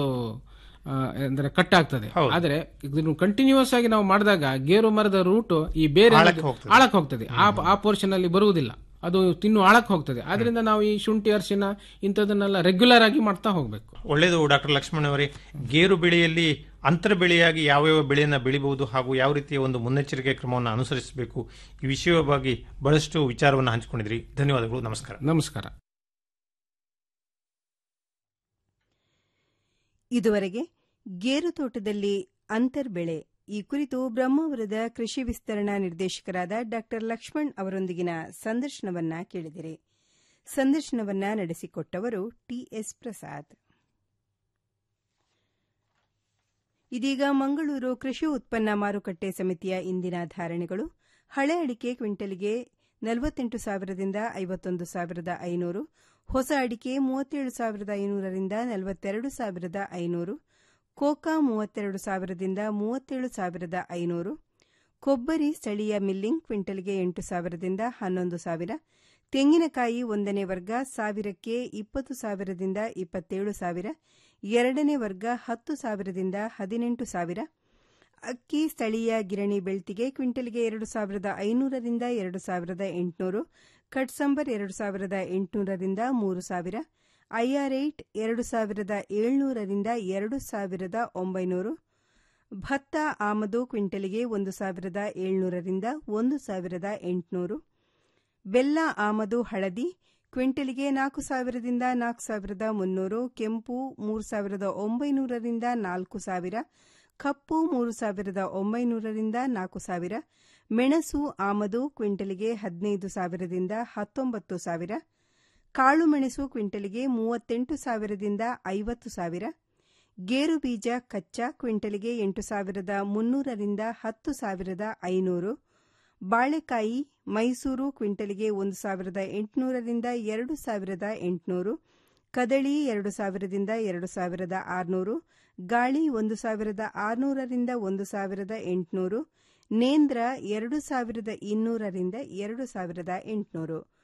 ಆ, ಅಂದ್ರೆ ಕಟ್ ಆಗ್ತದೆ ಆದ್ರೆ ಇದನ್ನು ಕಂಟಿನ್ಯೂಸ್ ಆಗಿ ನಾವು ಮಾಡಿದಾಗ ಗೇರು ಮರದ ರೂಟ್ ಈ ಬೇರೆ ಆಳಕ್ಕೆ ಹೋಗ್ತದೆ. ಆಳಕ್ಕೆ ಹೋಗ್ತದೆ ಆ ಆ ಪೋರ್ಷನ್ ಅಲ್ಲಿ ಬರುವುದಿಲ್ಲ ಅದು ತಿನ್ನು ಆಳಕ್ಕೆ ಹೋಗ್ತದೆ ಆದ್ರಿಂದ ನಾವು ಈ ಶುಂಠಿ ಅರಿಶಿನ ಇಂಥದನ್ನೆಲ್ಲ ರೆಗ್ಯುಲರ್ ಆಗಿ ಮಾಡ್ತಾ ಹೋಗ್ಬೇಕು ಒಳ್ಳೆಯದು ಡಾಕ್ಟರ್ ಲಕ್ಷ್ಮಣ್ ಅವರೇ ಗೇರು ಬೆಳೆಯಲ್ಲಿ ಅಂತರ ಬೆಳೆಯಾಗಿ ಯಾವ್ಯಾವ ಬೆಳೆಯನ್ನ ಬೆಳಿಬಹುದು ಹಾಗೂ ಯಾವ ರೀತಿಯ ಒಂದು ಮುನ್ನೆಚ್ಚರಿಕೆ ಕ್ರಮವನ್ನು ಅನುಸರಿಸಬೇಕು ಈ ವಿಷಯವಾಗಿ ಬಹಳಷ್ಟು ವಿಚಾರವನ್ನು ಹಂಚಿಕೊಂಡಿದ್ರಿ ಧನ್ಯವಾದಗಳು ನಮಸ್ಕಾರ ನಮಸ್ಕಾರ ಇದುವರೆಗೆ ಗೇರು ತೋಟದಲ್ಲಿ ಅಂತರ್ಬೆಳೆ ಈ ಕುರಿತು ಬ್ರಹ್ಮಾವರದ ಕೃಷಿ ವಿಸ್ತರಣಾ ನಿರ್ದೇಶಕರಾದ ಡಾ ಲಕ್ಷ್ಮಣ್ ಅವರೊಂದಿಗಿನ ಸಂದರ್ಶನವನ್ನ ಕೇಳಿದಿರಿ ಸಂದರ್ಶನವನ್ನ ನಡೆಸಿಕೊಟ್ಟವರು ಟಿಎಸ್ ಪ್ರಸಾದ್ ಇದೀಗ ಮಂಗಳೂರು ಕೃಷಿ ಉತ್ಪನ್ನ ಮಾರುಕಟ್ಟೆ ಸಮಿತಿಯ ಇಂದಿನ ಧಾರಣೆಗಳು ಹಳೆ ಅಡಿಕೆ ಕ್ವಿಂಟಲ್ಗೆ ನಲವತ್ತೆಂಟು ಸಾವಿರದಿಂದ ಐವತ್ತೊಂದು ಸಾವಿರದ ಐನೂರು ಹೊಸ ಅಡಿಕೆ ಮೂವತ್ತೇಳು ಸಾವಿರದ ಐನೂರರಿಂದ ನಲವತ್ತೆರಡು ಸಾವಿರದ ಐನೂರು ಕೋಕಾ ಮೂವತ್ತೆರಡು ಸಾವಿರದಿಂದ ಮೂವತ್ತೇಳು ಸಾವಿರದ ಐನೂರು ಕೊಬ್ಬರಿ ಸ್ಥಳೀಯ ಮಿಲ್ಲಿಂಗ್ ಕ್ವಿಂಟಲ್ಗೆ ಎಂಟು ಸಾವಿರದಿಂದ ಹನ್ನೊಂದು ಸಾವಿರ ತೆಂಗಿನಕಾಯಿ ಒಂದನೇ ವರ್ಗ ಸಾವಿರಕ್ಕೆ ಇಪ್ಪತ್ತು ಸಾವಿರದಿಂದ ಇಪ್ಪತ್ತೇಳು ಸಾವಿರ ಎರಡನೇ ವರ್ಗ ಹತ್ತು ಸಾವಿರದಿಂದ ಹದಿನೆಂಟು ಸಾವಿರ ಅಕ್ಕಿ ಸ್ಥಳೀಯ ಗಿರಣಿ ಬೆಳ್ತಿಗೆ ಕ್ವಿಂಟಲ್ಗೆ ಎರಡು ಸಾವಿರದ ಐನೂರರಿಂದ ಎರಡು ಸಾವಿರದ ಎಂಟುನೂರು ಕಟ್ಸಂಬರ್ ಎರಡು ಸಾವಿರದ ಎಂಟುನೂರರಿಂದ ಮೂರು ಸಾವಿರ ಐಆರ್ ಏಟ್ ಎರಡು ಸಾವಿರದ ಏಳ್ನೂರರಿಂದ ಎರಡು ಸಾವಿರದ ಒಂಬೈನೂರು ಭತ್ತ ಆಮದು ಕ್ವಿಂಟಲ್ಗೆ ಒಂದು ಸಾವಿರದ ಏಳ್ನೂರರಿಂದ ಒಂದು ಸಾವಿರದ ಎಂಟುನೂರು ಬೆಲ್ಲ ಆಮದು ಹಳದಿ ಕ್ವಿಂಟಲ್ಗೆ ನಾಲ್ಕು ಸಾವಿರದಿಂದ ನಾಲ್ಕು ಸಾವಿರದ ಮುನ್ನೂರು ಕೆಂಪು ಮೂರು ಸಾವಿರದ ಒಂಬೈನೂರರಿಂದ ನಾಲ್ಕು ಸಾವಿರ ಕಪ್ಪು ಮೂರು ಸಾವಿರದ ಒಂಬೈನೂರರಿಂದ ನಾಲ್ಕು ಸಾವಿರ ಮೆಣಸು ಆಮದು ಕ್ವಿಂಟಲಿಗೆ ಹದಿನೈದು ಸಾವಿರದಿಂದ ಹತ್ತೊಂಬತ್ತು ಸಾವಿರ ಕಾಳುಮೆಣಸು ಕ್ವಿಂಟಲಿಗೆ ಮೂವತ್ತೆಂಟು ಸಾವಿರದಿಂದ ಐವತ್ತು ಸಾವಿರ ಗೇರು ಬೀಜ ಕಚ್ಚಾ ಕ್ವಿಂಟಲಿಗೆ ಎಂಟು ಸಾವಿರದ ಮುನ್ನೂರರಿಂದ ಹತ್ತು ಸಾವಿರದ ಐನೂರು ಬಾಳೆಕಾಯಿ ಮೈಸೂರು ಕ್ವಿಂಟಲಿಗೆ ಒಂದು ಸಾವಿರದ ಎಂಟುನೂರರಿಂದ ಎರಡು ಸಾವಿರದ ಎಂಟುನೂರು ಕದಳಿ ಎರಡು ಸಾವಿರದಿಂದ ಎರಡು ಸಾವಿರದ ಆರುನೂರು ಗಾಳಿ ಒಂದು ಸಾವಿರದ ಆರುನೂರರಿಂದ ಒಂದು ಸಾವಿರದ ಎಂಟುನೂರು ನೇಂದ್ರ ಎರಡು ಸಾವಿರದ ಇನ್ನೂರರಿಂದ ಎರಡು ಸಾವಿರದ ಎಂಟುನೂರು